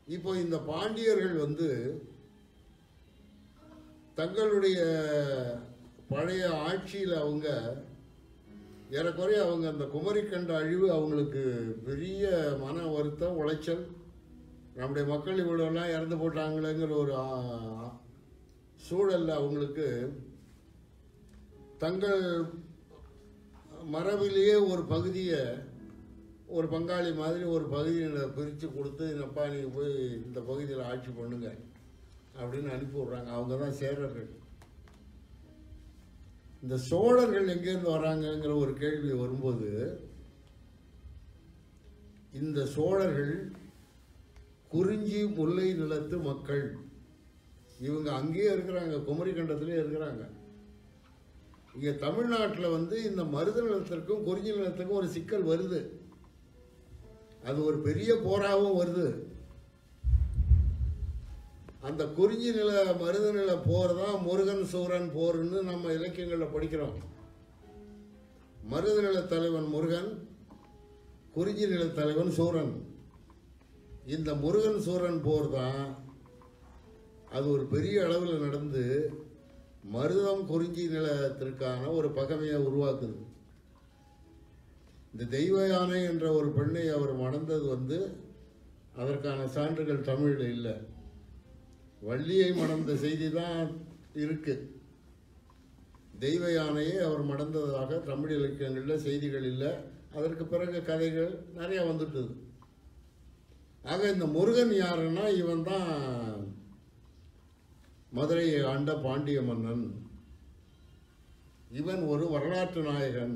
இப்போ இந்த பாண்டியர்கள் வந்து தங்களுடைய பழைய ஆட்சியில் அவங்க ஏறக்குறைய அவங்க அந்த குமரி கண்ட அழிவு அவங்களுக்கு பெரிய மன வருத்தம் உளைச்சல் நம்முடைய மக்கள் இவ்வளோலாம் இறந்து போட்டாங்களேங்கிற ஒரு ஆ, சூழல்ல அவங்களுக்கு தங்கள் மரபிலேயே ஒரு பகுதியை ஒரு பங்காளி மாதிரி ஒரு பகுதியை பிரித்து கொடுத்து என்னப்பா நீங்கள் போய் இந்த பகுதியில் ஆட்சி பண்ணுங்க அப்படின்னு அனுப்பி விட்றாங்க அவங்க தான் சேரர்கள் இந்த சோழர்கள் எங்கேருந்து வராங்கங்கிற ஒரு கேள்வி வரும்போது இந்த சோழர்கள் குறிஞ்சி முல்லை நிலத்து மக்கள் இவங்க அங்கேயே இருக்கிறாங்க குமரி கண்டத்திலே இருக்கிறாங்க இங்கே தமிழ்நாட்டில் வந்து இந்த மருத நிலத்திற்கும் குறிஞ்சி நிலத்துக்கும் ஒரு சிக்கல் வருது அது ஒரு பெரிய போராகவும் வருது அந்த குறிஞ்சி நில மருத நில போர் தான் முருகன் சூரன் போர்னு நம்ம இலக்கியங்களில் படிக்கிறோம் மருத நில தலைவன் முருகன் குறிஞ்சி நில தலைவன் சூரன் இந்த முருகன் சூரன் போர் தான் அது ஒரு பெரிய அளவில் நடந்து மருதம் குறிஞ்சி நிலத்திற்கான ஒரு பகைமையை உருவாக்குது இந்த தெய்வ யானை என்ற ஒரு பெண்ணை அவர் மணந்தது வந்து அதற்கான சான்றுகள் தமிழில் இல்லை வள்ளியை மணந்த செய்தி தான் இருக்கு தெய்வ யானையை அவர் மணந்ததாக தமிழ் இலக்கியங்களில் செய்திகள் இல்லை அதற்கு பிறகு கதைகள் நிறைய வந்துட்டுது ஆக இந்த முருகன் யாருன்னா இவன் தான் மதுரையை ஆண்ட பாண்டிய மன்னன் இவன் ஒரு வரலாற்று நாயகன்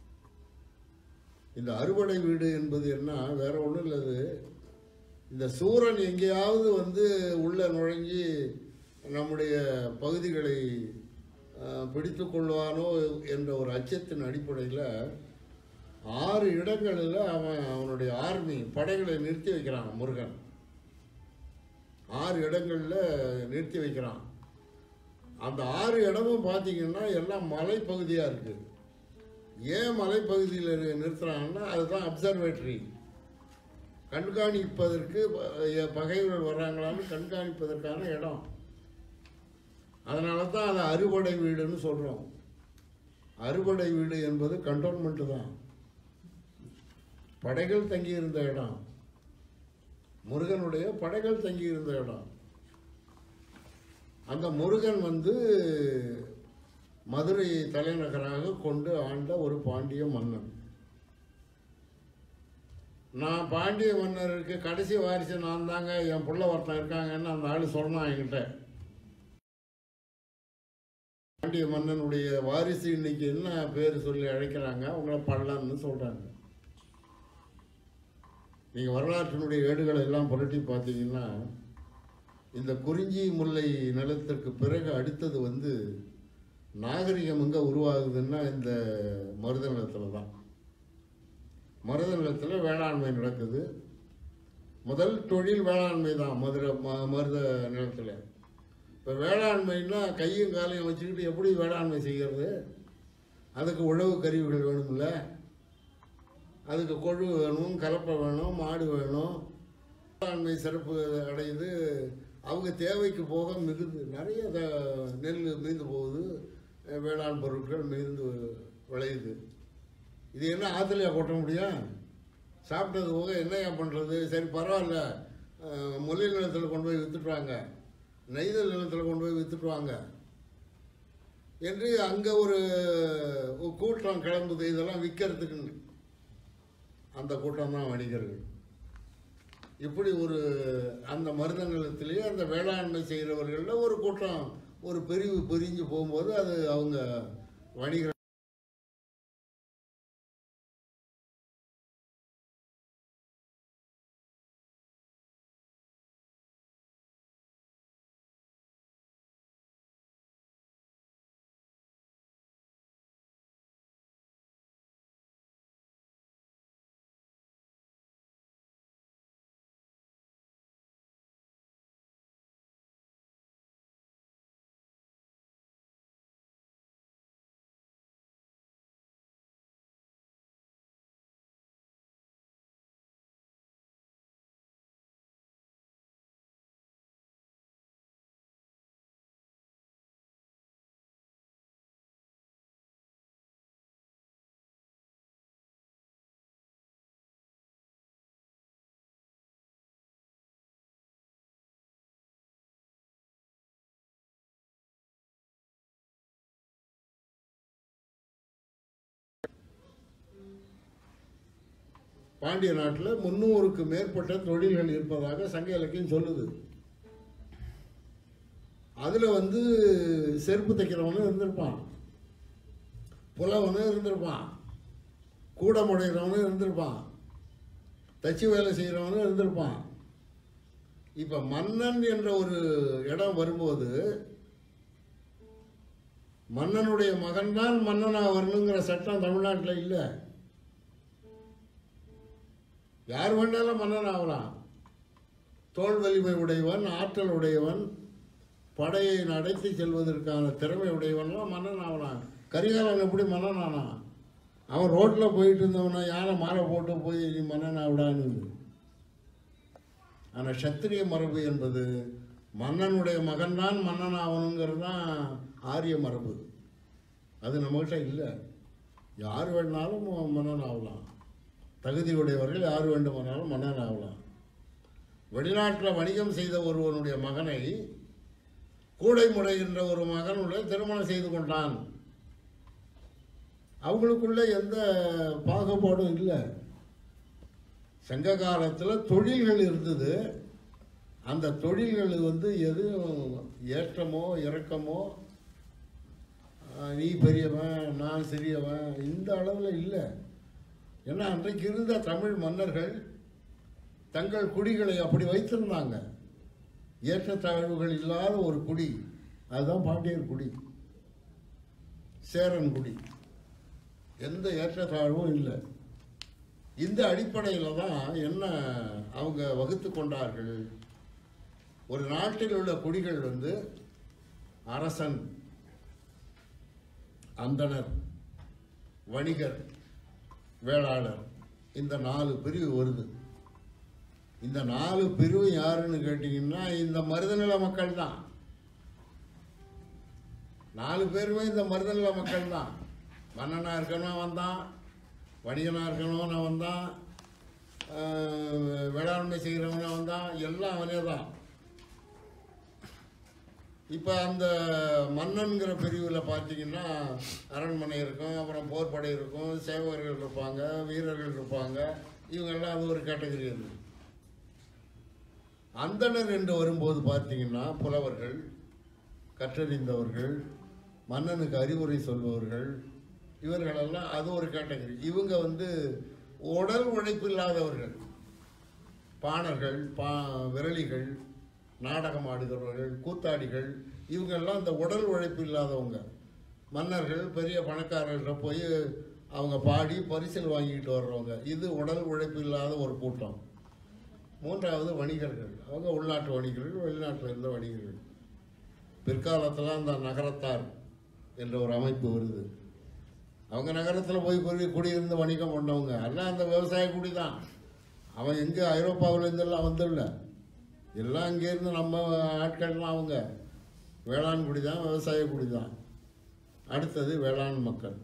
இந்த அறுவடை வீடு என்பது என்ன வேற ஒன்றும் இல்லை அது இந்த சூரன் எங்கேயாவது வந்து உள்ள நுழைஞ்சி நம்முடைய பகுதிகளை அஹ், பிடித்துக் கொள்வானோ என்ற ஒரு அச்சத்தின் அடிப்படையில் ஆறு இடங்களில் அவன் அவனுடைய ஆர்மி படைகளை நிறுத்தி வைக்கிறான் முருகன் ஆறு இடங்களில் நிறுத்தி வைக்கிறான் அந்த ஆறு இடமும் பார்த்தீங்கன்னா எல்லாம் மலைப்பகுதியாக இருக்குது ஏன் மலைப்பகுதியில் நிறுத்துறாங்கன்னா அதுதான் அப்சர்வேட்டரி கண்காணிப்பதற்கு ப- பகைவர்கள் வர்றாங்களான்னு கண்காணிப்பதற்கான இடம் அதனால தான் அதை அறுபடை வீடுன்னு சொல்கிறோம் அறுபடை வீடு என்பது கண்டோன்மெண்ட்டு தான் படைகள் தங்கியிருந்த இடம் முருகனுடைய படைகள் தங்கியிருந்த இடம் அந்த முருகன் வந்து மதுரையை தலைநகராக கொண்டு ஆண்ட ஒரு பாண்டிய மன்னன் நான் பாண்டிய மன்னருக்கு கடைசி வாரிசு நான் தாங்க என் புள்ள ஒருத்தன் இருக்காங்கன்னு அந்த ஆள் சொன்னான் என்கிட்ட பாண்டிய மன்னனுடைய வாரிசு இன்னைக்கு என்ன பேர் சொல்லி அழைக்கிறாங்க அவங்கள பள்ளன்னு சொல்றாங்க நீங்க வரலாற்றினுடைய ஏடுகளை எல்லாம் புரட்டி பார்த்தீங்கன்னா இந்த குறிஞ்சி முல்லை நிலத்திற்கு பிறகு அடுத்தது வந்து நாகரிகம் எங்கே உருவாகுதுன்னா இந்த மருத நிலத்தில் தான் மருத நிலத்தில் வேளாண்மை நடக்குது முதல் தொழில் வேளாண்மை தான் மதுரை ம- மருத நிலத்தில் இப்போ வேளாண்மைன்னா கையும் காலையும் வச்சுக்கிட்டு எப்படி வேளாண்மை செய்கிறது அதுக்கு உழவு கருவிகள் வேணும்ல அதுக்கு கொழு வேணும் கலப்பை வேணும் மாடு வேணும் வேளாண்மை சிறப்பு அடையுது அவங்க தேவைக்கு போக மிகுது நிறைய த- நெல் மீந்து போகுது அஹ் வேளாண் பொருட்கள் மீந்து விளையுது இது என்ன ஆற்றுலையா கொட்ட முடியும் சாப்பிட்டது போக என்னையா பண்ணுறது சரி பரவாயில்ல அஹ் முல்லை நிலத்தில் கொண்டு போய் வித்துட்டுவாங்க நெய்தல் நிலத்தில் கொண்டு போய் வித்துட்டுவாங்க என்று அங்கே ஒரு ஒரு கூட்டம் கிளம்புது இதெல்லாம் விற்கிறதுக்குன்னு அந்த கூட்டம் தான் வணிகர்கள் இப்படி ஒரு அந்த மருத நிலத்திலேயே அந்த வேளாண்மை செய்கிறவர்களில் ஒரு கூட்டம் ஒரு பிரிவு பிரிஞ்சு போகும்போது அது அவங்க வணிகர் பாண்டிய நாட்டில் முந்நூறுக்கு மேற்பட்ட தொழில்கள் இருப்பதாக சங்க இலக்கியம் சொல்லுது அதில் வந்து செருப்பு தைக்கிறவனும் இருந்திருப்பான் புலவனும் இருந்திருப்பான் கூடமுடைகிறவனும் இருந்திருப்பான் தச்சு வேலை செய்கிறவனும் இருந்திருப்பான் இப்போ மன்னன் என்ற ஒரு இடம் வரும்போது மன்னனுடைய மகன்தான் மன்னனா வரணுங்கிற சட்டம் தமிழ்நாட்டில் இல்லை யார் வேணாலும் மன்னன் ஆகலாம் தோல் வலிமை உடையவன் ஆற்றல் உடையவன் படையை நடத்தி செல்வதற்கான திறமை உடையவன்லாம் மன்னன் ஆகலாம் கரிகாலன் எப்படி மன்னன் ஆனான் அவன் ரோட்டில் போயிட்டு இருந்தவன யாரை மாலை போட்டு போய் நீ மன்னன் ஆவிடான்னு ஆனால் சத்திரிய மரபு என்பது மன்னனுடைய மகன்தான் மன்னன் ஆகணுங்கிறது தான் ஆரிய மரபு அது நம்மகிட்ட இல்லை யார் வேணாலும் மன்னன் ஆகலாம் தகுதியுடையவர்கள் யார் வேண்டுமானாலும் மன்னன் ஆகலாம் வெளிநாட்டில் வணிகம் செய்த ஒருவனுடைய மகனை கூடை முறைகின்ற ஒரு மகனுடைய திருமணம் செய்து கொண்டான் அவங்களுக்குள்ள எந்த பாகுபாடும் இல்லை சங்க காலத்தில் தொழில்கள் இருந்தது அந்த தொழில்கள் வந்து எதுவும் ஏற்றமோ இறக்கமோ ஆஹ், நீ பெரியவன் நான் சிறியவன் இந்த அளவில் இல்லை ஏன்னா அன்றைக்கு இருந்த தமிழ் மன்னர்கள் தங்கள் குடிகளை அப்படி வைத்திருந்தாங்க ஏற்றத்தாழ்வுகள் இல்லாத ஒரு குடி அதுதான் பாண்டியர் குடி சேரன் குடி எந்த ஏற்றத்தாழ்வும் இல்லை இந்த அடிப்படையில் தான் என்ன அவங்க வகுத்து கொண்டார்கள் ஒரு நாட்டில் உள்ள குடிகள் வந்து அரசன் அந்தணர் வணிகர் வேளாளர் இந்த நாலு பிரிவு வருது இந்த நாலு பிரிவு யாருன்னு கேட்டிங்கன்னா இந்த மருதநில மக்கள் தான் நாலு பேருமே இந்த மருதநில மக்கள் தான் மன்னனாக இருக்கணும் வந்தான் வணிகனாக இருக்கணும் நான் வந்தான் ஆஹ், வேளாண்மை செய்கிறவனா வந்தான் எல்லாம் அவனே தான் இப்போ அந்த மன்னன்கிற பிரிவில் பார்த்தீங்கன்னா அரண்மனை இருக்கும் அப்புறம் போர்ப்படை இருக்கும் சேவகர்கள் இருப்பாங்க வீரர்கள் இருப்பாங்க இவங்கெல்லாம் அது ஒரு கேட்டகரி அது அந்தணர் என்று வரும்போது பார்த்தீங்கன்னா புலவர்கள் கற்றறிந்தவர்கள் மன்னனுக்கு அறிவுரை சொல்பவர்கள் இவர்களெல்லாம் அது ஒரு கேட்டகரி இவங்க வந்து உடல் உழைப்பு இல்லாதவர்கள் பாணர்கள் பா விரலிகள் நாடகம் ஆடுகிறவர்கள் கூத்தாடிகள் இவங்கெல்லாம் இந்த உடல் உழைப்பு இல்லாதவங்க மன்னர்கள் பெரிய பணக்காரர்கள்ட்ட போய் அவங்க பாடி பரிசில் வாங்கிட்டு வர்றவங்க இது உடல் உழைப்பு இல்லாத ஒரு கூட்டம் மூன்றாவது வணிகர்கள் அவங்க உள்நாட்டு வணிகர்கள் வெளிநாட்டில் இருந்த வணிகர்கள் பிற்காலத்தில் அந்த நகரத்தார் என்ற ஒரு அமைப்பு வருது அவங்க நகரத்தில் போய் குடி குடியிருந்து வணிகம் பண்ணவங்க எல்லாம் அந்த விவசாய குடி தான் அவன் எங்கே ஐரோப்பாவிலேருந்தெல்லாம் வந்துடல எல்லாம் இங்கேருந்து நம்ம ஆட்கள்லாம் அவங்க வேளாண் குடி தான் விவசாய குடி தான் அடுத்தது வேளாண் மக்கள்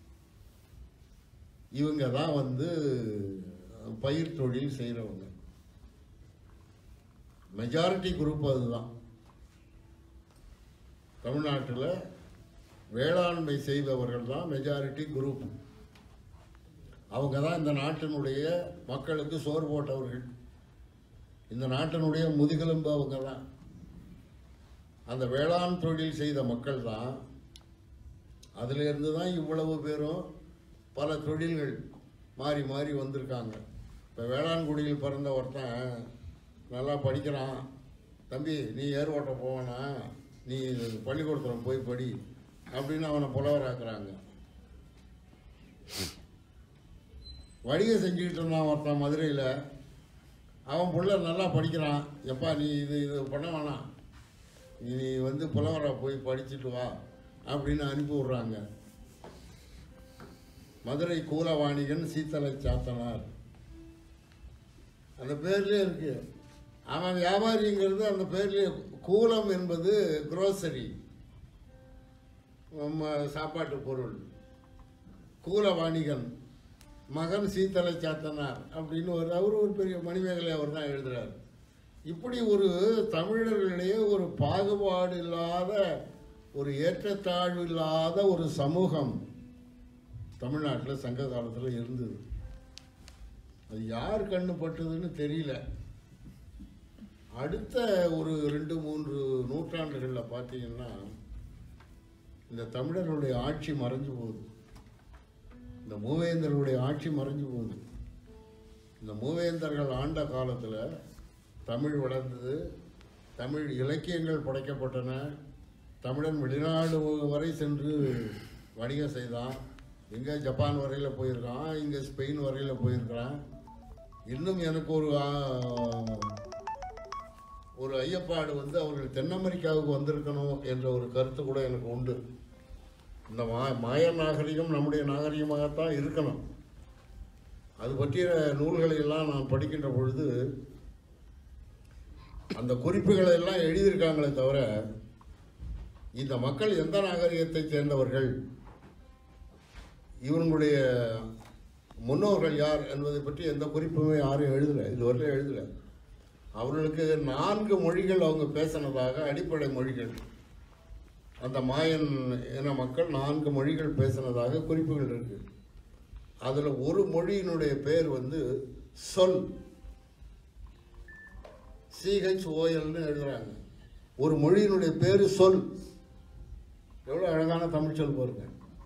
இவங்க தான் வந்து பயிர் தொழில் செய்கிறவங்க மெஜாரிட்டி குரூப் அதுதான் தமிழ்நாட்டில் வேளாண்மை செய்பவர்கள் தான் மெஜாரிட்டி குரூப் அவங்க தான் இந்த நாட்டினுடைய மக்களுக்கு சோறு போட்டவர்கள் இந்த நாட்டினுடைய முதுகெலும்பு அவங்க தான் அந்த வேளாண் தொழில் செய்த மக்கள் தான் அதிலிருந்து தான் இவ்வளவு பேரும் பல தொழில்கள் மாறி மாறி வந்திருக்காங்க இப்போ வேளாண்குடியில் பிறந்த ஒருத்தன் நல்லா படிக்கிறான் தம்பி நீ ஏர் ஓட்ட போவேனா நீ பள்ளிக்கூடத்தில் போய் படி அப்படின்னு அவனை புலவராக்குறாங்க வணிகம் செஞ்சுக்கிட்டு இருந்தான் ஒருத்தன் மதுரையில் அவன் புள்ள நல்லா படிக்கிறான் எப்பா நீ இது இது பண்ண வேணாம் நீ வந்து புலவரை போய் படிச்சுட்டு வா அப்படின்னு அனுப்பி விட்றாங்க மதுரை கூலவாணிகன் சீத்தலை சாத்தனார் அந்த பேர்லேயே இருக்கு அவன் வியாபாரிங்கிறது அந்த பேர்லேயே கூலம் என்பது குரோசரி நம்ம சாப்பாட்டு பொருள் கூலவாணிகன் மகன் சீத்தலை சாத்தனார் அப்படின்னு ஒரு அவர் ஒரு பெரிய மணிமேகலை அவர் தான் எழுதுறார் இப்படி ஒரு தமிழர்களிடையே ஒரு பாகுபாடு இல்லாத ஒரு ஏற்றத்தாழ்வு இல்லாத ஒரு சமூகம் தமிழ்நாட்டில் சங்க காலத்தில் இருந்தது அது யார் கண்ணு பட்டதுன்னு தெரியல அடுத்த ஒரு ரெண்டு மூன்று நூற்றாண்டுகளில் பார்த்தீங்கன்னா இந்த தமிழர்களுடைய ஆட்சி மறைஞ்சு போகுது இந்த மூவேந்தர்களுடைய ஆட்சி மறைஞ்சு போகுது இந்த மூவேந்தர்கள் ஆண்ட காலத்தில் தமிழ் வளர்ந்தது தமிழ் இலக்கியங்கள் படைக்கப்பட்டன தமிழன் வெளிநாடு வரை சென்று வணிகம் செய்தான் இங்கே ஜப்பான் வரையில் போயிருக்கான் இங்கே ஸ்பெயின் வரையில் போயிருக்கிறான் இன்னும் எனக்கு ஒரு ஆ, ஒரு ஐயப்பாடு வந்து அவர்கள் தென் அமெரிக்காவுக்கு வந்திருக்கணும் என்ற ஒரு கருத்து கூட எனக்கு உண்டு இந்த மா மாய நாகரிகம் நம்முடைய நாகரிகமாகத்தான் இருக்கணும் அது பற்றிய நூல்களை எல்லாம் நான் படிக்கின்ற பொழுது அந்த குறிப்புகளை எல்லாம் எழுதியிருக்காங்களே தவிர இந்த மக்கள் எந்த நாகரிகத்தை சேர்ந்தவர்கள் இவங்களுடைய முன்னோர்கள் யார் என்பதை பற்றி எந்த குறிப்புமே யாரும் எழுதலை இதுவரையிலும் எழுதலை அவர்களுக்கு நான்கு மொழிகள் அவங்க பேசினதாக அடிப்படை மொழிகள் அந்த மாயன் இன மக்கள் நான்கு மொழிகள் பேசினதாக குறிப்புகள் இருக்கு அதில் ஒரு மொழியினுடைய பேர் வந்து சொல் சிஹெச்ஓஎல்னு எழுதுறாங்க ஒரு மொழியினுடைய பேர் சொல் எவ்வளோ அழகான தமிழ் சொல் பாருங்க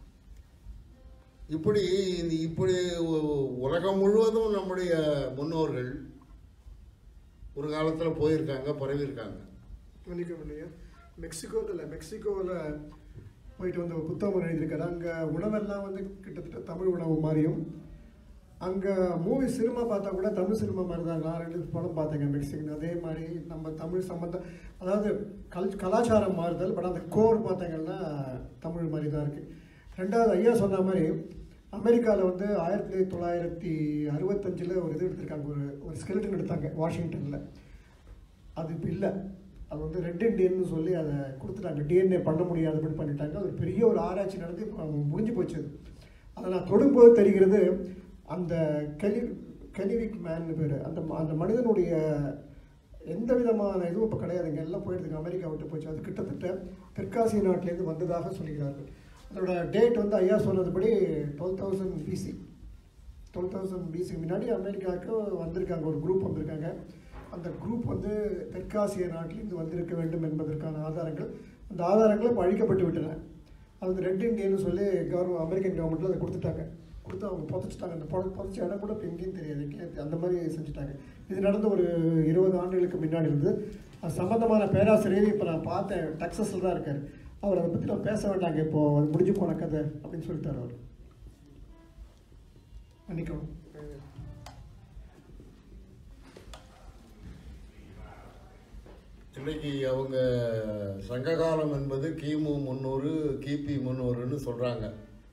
இப்படி இந்த இப்படி உ- உலகம் முழுவதும் நம்முடைய முன்னோர்கள் ஒரு காலத்தில் போயிருக்காங்க பரவியிருக்காங்க மன்னிக்கவும் இல்லையா மெக்சிகோவில் இல்லை மெக்சிகோவில் போயிட்டு வந்து ஒரு புத்தகம் எழுதியிருக்காரு அங்கே உணவெல்லாம் வந்து கிட்டத்தட்ட தமிழ் உணவு மாதிரியும் அங்கே மூவி சினிமா பார்த்தா கூட தமிழ் சினிமா மாதிரி தான் நான் ரெண்டு படம் பார்த்தேங்க மெக்சிகன் அதே மாதிரி நம்ம தமிழ் சம்மந்தம் அதாவது கல் கலாச்சாரம் மாறுதல் பட் அந்த கோர் பார்த்தீங்கன்னா தமிழ் மாதிரி தான் இருக்குது ரெண்டாவது ஐயா சொன்ன மாதிரி அமெரிக்காவில் வந்து ஆயிரத்தி தொள்ளாயிரத்தி அறுபத்தஞ்சில் ஒரு இது எடுத்திருக்காங்க ஒரு ஒரு ஸ்கெல்டன் எடுத்தாங்க வாஷிங்டனில் அது இப்போ இல்லை அது வந்து ரெட் இண்டியன்னு சொல்லி அதை கொடுத்துட்டாங்க டிஎன்ஏ பண்ண முடியாதபடி பண்ணிட்டாங்க அது ஒரு பெரிய ஒரு ஆராய்ச்சி நடந்து இப்போ முடிஞ்சு போச்சு அது அதை நான் தொடும்போது தெரிகிறது அந்த கெலி கெலிவிக் மேன் பேர் அந்த ம- அந்த மனிதனுடைய எந்த விதமான இதுவும் இப்போ கிடையாதுங்க எல்லாம் போயிடுதுங்க அமெரிக்கா விட்டு போச்சு அது கிட்டத்தட்ட தெற்காசிய நாட்டிலேருந்து வந்ததாக சொல்கிறார்கள் அதோட டேட் வந்து ஐயா சொன்னதுபடி twelve thousand BC twelve thousand பிசிக்கு முன்னாடி அமெரிக்காவுக்கு வந்திருக்காங்க ஒரு குரூப் வந்திருக்காங்க அந்த குரூப் வந்து தெற்காசிய நாட்டிலிருந்து வந்திருக்க வேண்டும் என்பதற்கான ஆதாரங்கள் அந்த ஆதாரங்கள் இப்போ அழிக்கப்பட்டு விட்டன அது வந்து ரெட் இண்டியன்னு சொல்லி கவர்மெண்ட் அமெரிக்கன் கவர்மெண்ட்டில் அதை கொடுத்துட்டாங்க கொடுத்து அவங்க புதைச்சிட்டாங்க அந்த புத புதைச்ச இடம் கூட இப்போ எங்கேயும் தெரியாது கே- அந்த மாதிரி செஞ்சுட்டாங்க இது நடந்த ஒரு இருபது ஆண்டுகளுக்கு முன்னாடி இருந்து அது சம்பந்தமான பேராசிரியர் இப்போ நான் பார்த்தேன் டெக்ஸஸில் தான் இருக்கார் அவர் அதை பற்றி நான் பேச வேண்டாங்க இப்போ அது முடிஞ்சு போன கதை அப்படின்னு சொல்லிட்டார் அவர் மன்னிக்கவும் இன்னைக்கு அவங்க சங்ககாலம் என்பது கிமு முந்நூறு கிபி முந்நூறுன்னு சொல்றாங்க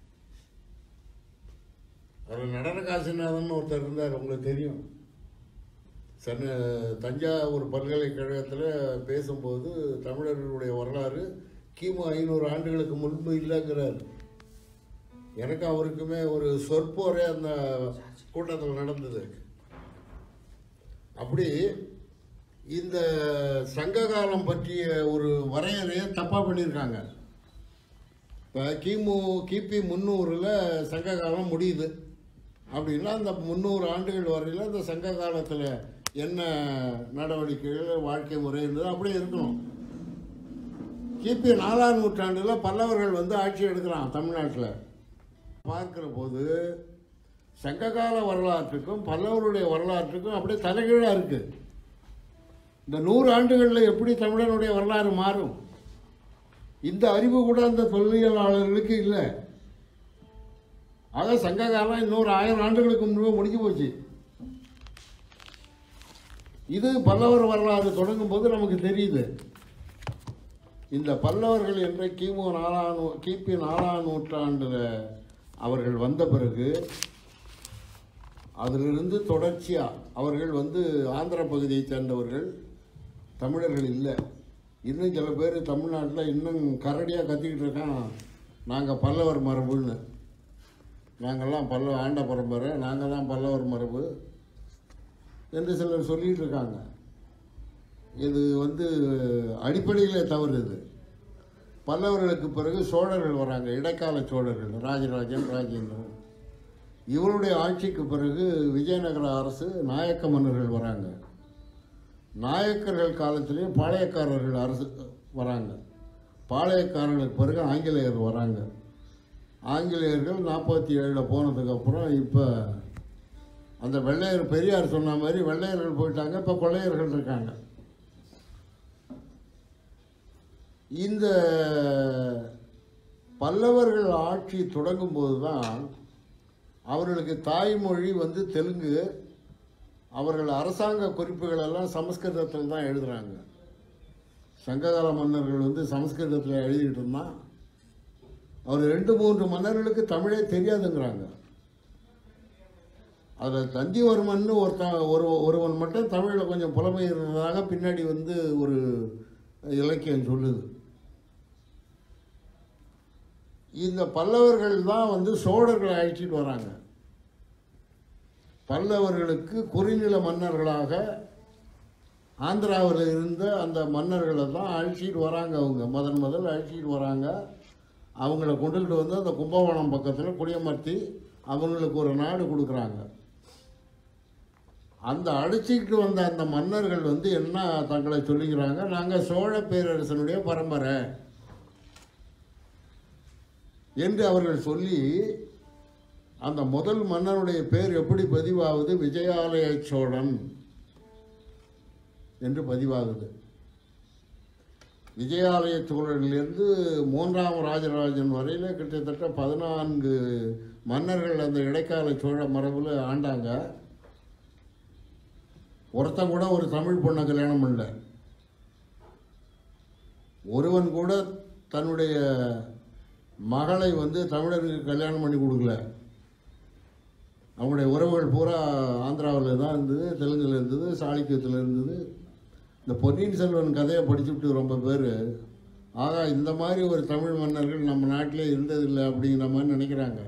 அதில் நடன காசிநாதன் ஒருத்தர் இருந்தார் உங்களுக்கு தெரியும் சென்னை தஞ்சாவூர் பல்கலைக்கழகத்தில் பேசும்போது தமிழர்களுடைய வரலாறு கிமு ஐநூறு ஆண்டுகளுக்கு முன்பு இல்லைங்கிறார் எனக்கு அவருக்குமே ஒரு சொற்போரே அந்த கூட்டத்தில் நடந்தது அப்படி இந்த சங்ககாலம் பற்றிய ஒரு வரையறையை தப்பாக பண்ணியிருக்காங்க இப்போ கிமு கிபி முந்நூறில் சங்ககாலம் முடியுது அப்படின்னா அந்த முந்நூறு ஆண்டுகள் வரையில் அந்த சங்க காலத்தில் என்ன நடவடிக்கைகள் வாழ்க்கை முறை இருந்தது அப்படியே இருக்கணும் கிபி நாலாம் நூற்றாண்டில் பல்லவர்கள் வந்து ஆட்சி எடுக்கிறான் தமிழ்நாட்டில் பார்க்கிற போது சங்ககால வரலாற்றுக்கும் பல்லவருடைய வரலாற்றுக்கும் அப்படியே தலைகீழாக இருக்குது இந்த நூறு ஆண்டுகளில் எப்படி தமிழனுடைய வரலாறு மாறும் இந்த அறிவு கூட அந்த தொல்லியலாளர்களுக்கு இல்லை ஆக சங்க காலம் இன்னொரு ஆயிரம் ஆண்டுகளுக்கு முன்பு முடிஞ்சு போச்சு இது பல்லவர் வரலாறு தொடங்கும் போது நமக்கு தெரியுது இந்த பல்லவர்கள் என்ற கிமு நாலாம் நூ கிபி நாலாம் நூற்றாண்டில் அவர்கள் வந்த பிறகு அதிலிருந்து தொடர்ச்சியாக அவர்கள் வந்து ஆந்திர பகுதியை சேர்ந்தவர்கள் தமிழர்கள் இல்லை இன்னும் சில பேர் தமிழ்நாட்டில் இன்னும் கரடியாக கத்திக்கிட்டு இருக்கான் நாங்கள் பல்லவர் மரபுன்னு நாங்கள்லாம் பல்லவ ஆண்ட பரம்பரை நாங்கள் தான் பல்லவர் மரபு என்று சிலர் சொல்லிட்டு இருக்காங்க இது வந்து அடிப்படையிலே தவறு இது பல்லவர்களுக்கு பிறகு சோழர்கள் வராங்க இடைக்கால சோழர்கள் ராஜராஜன் ராஜேந்திரன் இவருடைய ஆட்சிக்கு பிறகு விஜயநகர அரசு நாயக்க மன்னர்கள் வராங்க நாயக்கர்கள் காலத்திலேயே பாளையக்காரர்கள் அரசு வராங்க பாளையக்காரர்களுக்கு பிறகு ஆங்கிலேயர் வராங்க ஆங்கிலேயர்கள் நாற்பத்தி ஏழில் போனதுக்கப்புறம் இப்போ அந்த வெள்ளையர் பெரியார் சொன்ன மாதிரி வெள்ளையர்கள் போயிட்டாங்க இப்போ கொள்ளையர்கள் இருக்காங்க இந்த பல்லவர்கள் ஆட்சி தொடங்கும்போது தான் அவர்களுக்கு தாய்மொழி வந்து தெலுங்கு அவர்கள் அரசாங்க குறிப்புகள் எல்லாம் சமஸ்கிருதத்தில் தான் எழுதுகிறாங்க சங்ககால மன்னர்கள் வந்து சமஸ்கிருதத்தில் எழுதிட்டு இருந்தான் அவர் ரெண்டு மூன்று மன்னர்களுக்கு தமிழே தெரியாதுங்கிறாங்க அதில் தந்திவர்மன் ஒருத்தன் ஒரு ஒருவன் மட்டும் தமிழில் கொஞ்சம் புலமை இருந்ததாக பின்னாடி வந்து ஒரு இலக்கியம் சொல்லுது இந்த பல்லவர்கள் தான் வந்து சோழர்களை அழைச்சிட்டு வராங்க பல்லவர்களுக்கு குறுநில மன்னர்களாக ஆந்திராவில் இருந்த அந்த மன்னர்களை தான் அழைச்சிட்டு வராங்க அவங்க முதன் முதல் அழைச்சிட்டு வராங்க அவங்கள கொண்டுகிட்டு வந்து அந்த கும்பகோணம் பக்கத்தில் குடியமர்த்தி அவங்களுக்கு ஒரு நாடு கொடுக்குறாங்க அந்த அழைச்சிக்கிட்டு வந்த அந்த மன்னர்கள் வந்து என்ன தங்களை சொல்லிக்கிறாங்க நாங்கள் சோழ பேரரசனுடைய பரம்பரை என்று அவர்கள் சொல்லி அந்த முதல் மன்னனுடைய பேர் எப்படி பதிவாகுது விஜயாலய சோழன் என்று பதிவாகுது விஜயாலய சோழனிலிருந்து மூன்றாம் ராஜராஜன் வரையில் கிட்டத்தட்ட பதினான்கு மன்னர்கள் அந்த இடைக்கால சோழ மரபில் ஆண்டாங்க ஒருத்தன் கூட ஒரு தமிழ் பொண்ணை கல்யாணம் பண்ணல ஒருவன் கூட தன்னுடைய மகளை வந்து தமிழருக்கு கல்யாணம் பண்ணி கொடுக்கல அவங்களுடைய உறவுகள் பூரா ஆந்திராவில் தான் இருந்தது தெலுங்கில் இருந்தது சாளுக்கியத்தில் இருந்தது இந்த பொன்னியின் செல்வன் கதையை படிச்சுட்டு ரொம்ப பேர் ஆகா இந்த மாதிரி ஒரு தமிழ் மன்னர்கள் நம்ம நாட்டிலே இருந்ததில்லை அப்படிங்கிற மாதிரி நினைக்கிறாங்க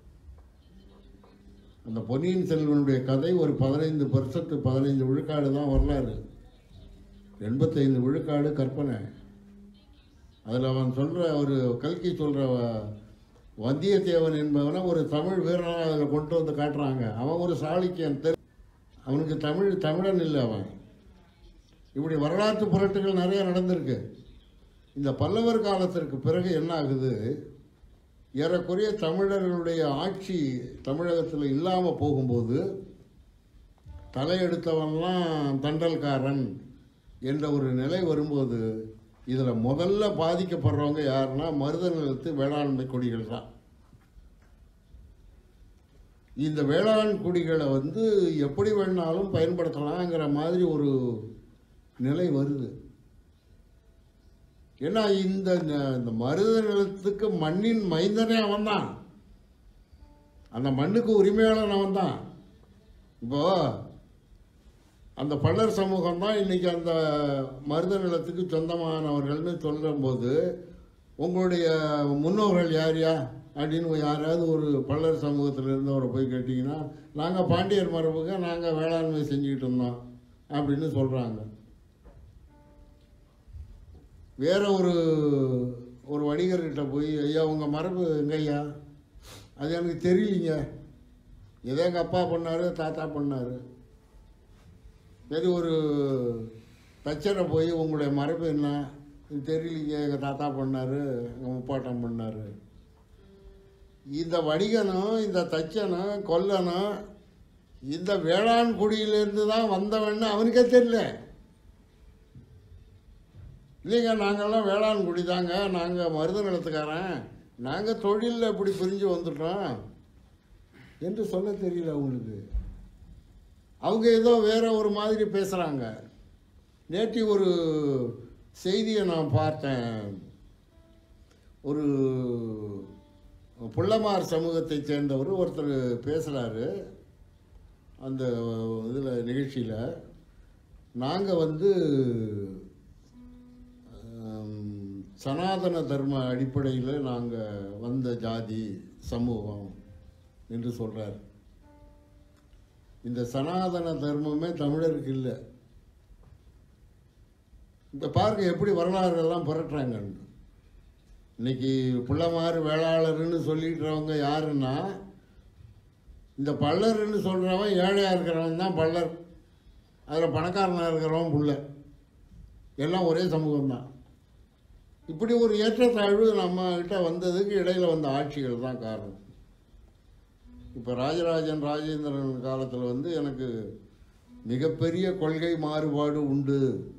அந்த பொன்னியின் செல்வனுடைய கதை ஒரு பதினைந்து பர்சன்ட் பதினைந்து விழுக்காடு தான் வரலாறு எண்பத்தைந்து விழுக்காடு கற்பனை அதில் அவன் சொல்கிற ஒரு கல்கி சொல்கிற வந்தியத்தேவன் என்பவனை ஒரு தமிழ் வீரனாக அதில் கொண்டு வந்து காட்டுறாங்க அவன் ஒரு சாளுக்கியன் தெரு அவனுக்கு தமிழ் தமிழன் இல்லை அவன் இப்படி வரலாற்று புரட்டுகள் நிறைய நடந்திருக்கு இந்த பல்லவர் காலத்திற்கு பிறகு என்ன ஆகுது ஏறக்குறைய தமிழர்களுடைய ஆட்சி தமிழகத்தில் இல்லாமல் போகும்போது தலையெடுத்தவன்லாம் தண்டல்காரன் என்ற ஒரு நிலை வரும்போது இதில் முதல்ல பாதிக்கப்படுறவங்க யாருன்னா மருத நிலத்து வேளாண்மை கொடிகள் தான் இந்த வேளாண் குடிகளை வந்து எப்படி வேணாலும் பயன்படுத்தலாங்கிற மாதிரி ஒரு நிலை வருது ஏன்னா இந்த இந்த மருத நிலத்துக்கு மண்ணின் மைந்தனே அவன் தான் அந்த மண்ணுக்கு உரிமையாளன் அவன் தான் இப்போ அந்த பல்லர் சமூகம் தான் இன்னைக்கு அந்த மருத நிலத்துக்கு சொந்தமானவர்கள்னு சொல்லும்போது உங்களுடைய முன்னோர்கள் யார் யா அப்படின்னு யாராவது ஒரு பல்லர் சமூகத்தில் இருந்தவரை போய் கேட்டிங்கன்னா நாங்கள் பாண்டியர் மரபுக்கு நாங்கள் வேளாண்மை செஞ்சுக்கிட்டு இருந்தோம் அப்படின்னு சொல்கிறாங்க வேற ஒரு ஒரு வணிகர்கிட்ட போய் ஐயா உங்கள் மரபு எங்கய்யா அது எனக்கு தெரியலீங்க எதோ எங்கள் அப்பா பண்ணார் தாத்தா பண்ணார் சரி ஒரு தச்சரை போய் உங்களுடைய மரபு என்ன இது தெரியலீங்க எங்கள் தாத்தா பண்ணார் எங்கள் முப்பாட்டம் பண்ணார் இந்த வணிகனும் இந்த தச்சனும் கொல்லனும் இந்த வேளாண் குடியிலேருந்து தான் வந்தவன்னு அவனுக்கே தெரியல இல்லைங்க நாங்கள்லாம் வேளாண் குடி தாங்க நாங்கள் மருத நிலத்துக்காரன் நாங்கள் தொழிலில் இப்படி பிரிஞ்சு வந்துட்டோம் என்று சொல்ல தெரியல அவங்களுக்கு அவங்க ஏதோ வேற ஒரு மாதிரி பேசுகிறாங்க நேற்று ஒரு செய்தியை நான் பார்த்தேன் ஒரு புள்ளமார் சமூகத்தைச் சேர்ந்தவர் ஒருத்தர் பேசுகிறாரு அந்த இதில் நிகழ்ச்சியில் நாங்கள் வந்து ஆம், சனாதன தர்ம அடிப்படையில் நாங்கள் வந்த ஜாதி சமூகம் என்று சொல்கிறார் இந்த சனாதன தர்மமே தமிழருக்கு இல்லை இப்போ பாருங்க எப்படி வரலாறு எல்லாம் புரட்டுறாங்கன்னு இன்னைக்கு புள்ளமாறு வேளாளர்னு சொல்லிக்கிறவங்க யாருன்னா இந்த பல்லர்னு சொல்கிறவன் ஏழையாக இருக்கிறவன் தான் பல்லர் அதில் பணக்காரனாக இருக்கிறவன் புள்ள எல்லாம் ஒரே சமூகம் தான் இப்படி ஒரு ஏற்றத்தாழ்வு நம்ம கிட்ட வந்ததுக்கு இடையில வந்த ஆட்சிகள் தான் காரணம் இப்போ ராஜராஜன் ராஜேந்திரன் காலத்தில் வந்து எனக்கு மிகப்பெரிய கொள்கை மாறுபாடு உண்டு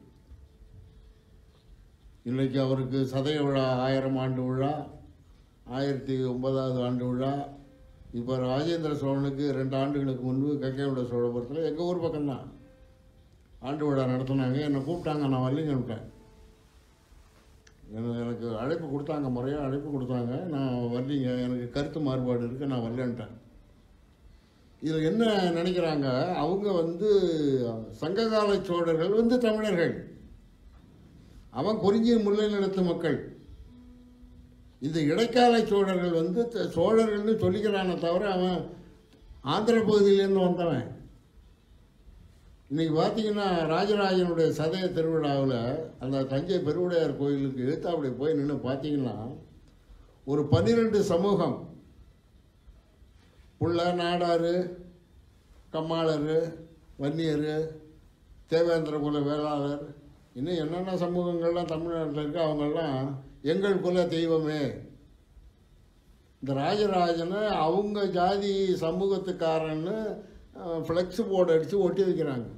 இன்னைக்கு அவருக்கு சதய விழா ஆயிரம் ஆண்டு விழா ஆயிரத்தி ஒன்பதாவது ஆண்டு விழா இப்போ ராஜேந்திர சோழனுக்கு ரெண்டு ஆண்டுகளுக்கு முன்பு கங்கைவிட சோழபுரத்தில் எங்கள் ஊர் பக்கம்தான் ஆண்டு விழா நடத்தினாங்க என்னை கூப்பிட்டாங்க நான் வரலைங்கன்ட்டேன் எனக்கு எனக்கு அழைப்பு கொடுத்தாங்க முறையாக அழைப்பு கொடுத்தாங்க நான் வரலீங்க எனக்கு கருத்து மாறுபாடு இருக்குது நான் வரலன்ட்டேன் இதில் என்ன நினைக்கிறாங்க அவங்க வந்து சங்ககால சோழர்கள் வந்து தமிழர்கள் அவன் குறிஞ்சி முல்லை நிலத்து மக்கள் இந்த இடைக்கால சோழர்கள் வந்து த- சோழர்கள்னு சொல்லிக்கிறானே தவிர அவன் ஆந்திர பகுதியிலேருந்து வந்தவன் இன்னைக்கு பார்த்தீங்கன்னா ராஜராஜனுடைய சதய திருவிழாவில் அந்த தஞ்சை பெருவுடையார் கோயிலுக்கு எழுத்தாப்படி போய் நின்று பார்த்தீங்கன்னா ஒரு பன்னிரெண்டு சமூகம் புள்ள நாடாரு கம்மாளர் வன்னியர் தேவேந்திர குல வேளாளர் இன்னும் என்னென்ன சமூகங்கள்லாம் தமிழ்நாட்டில் இருக்கு அவங்கெல்லாம் எங்கள் குல தெய்வமே இந்த ராஜராஜனை அவங்க ஜாதி சமூகத்துக்காரன்னு ஃப்ளெக்ஸ் போர்டு அடித்து ஒட்டி வைக்கிறாங்க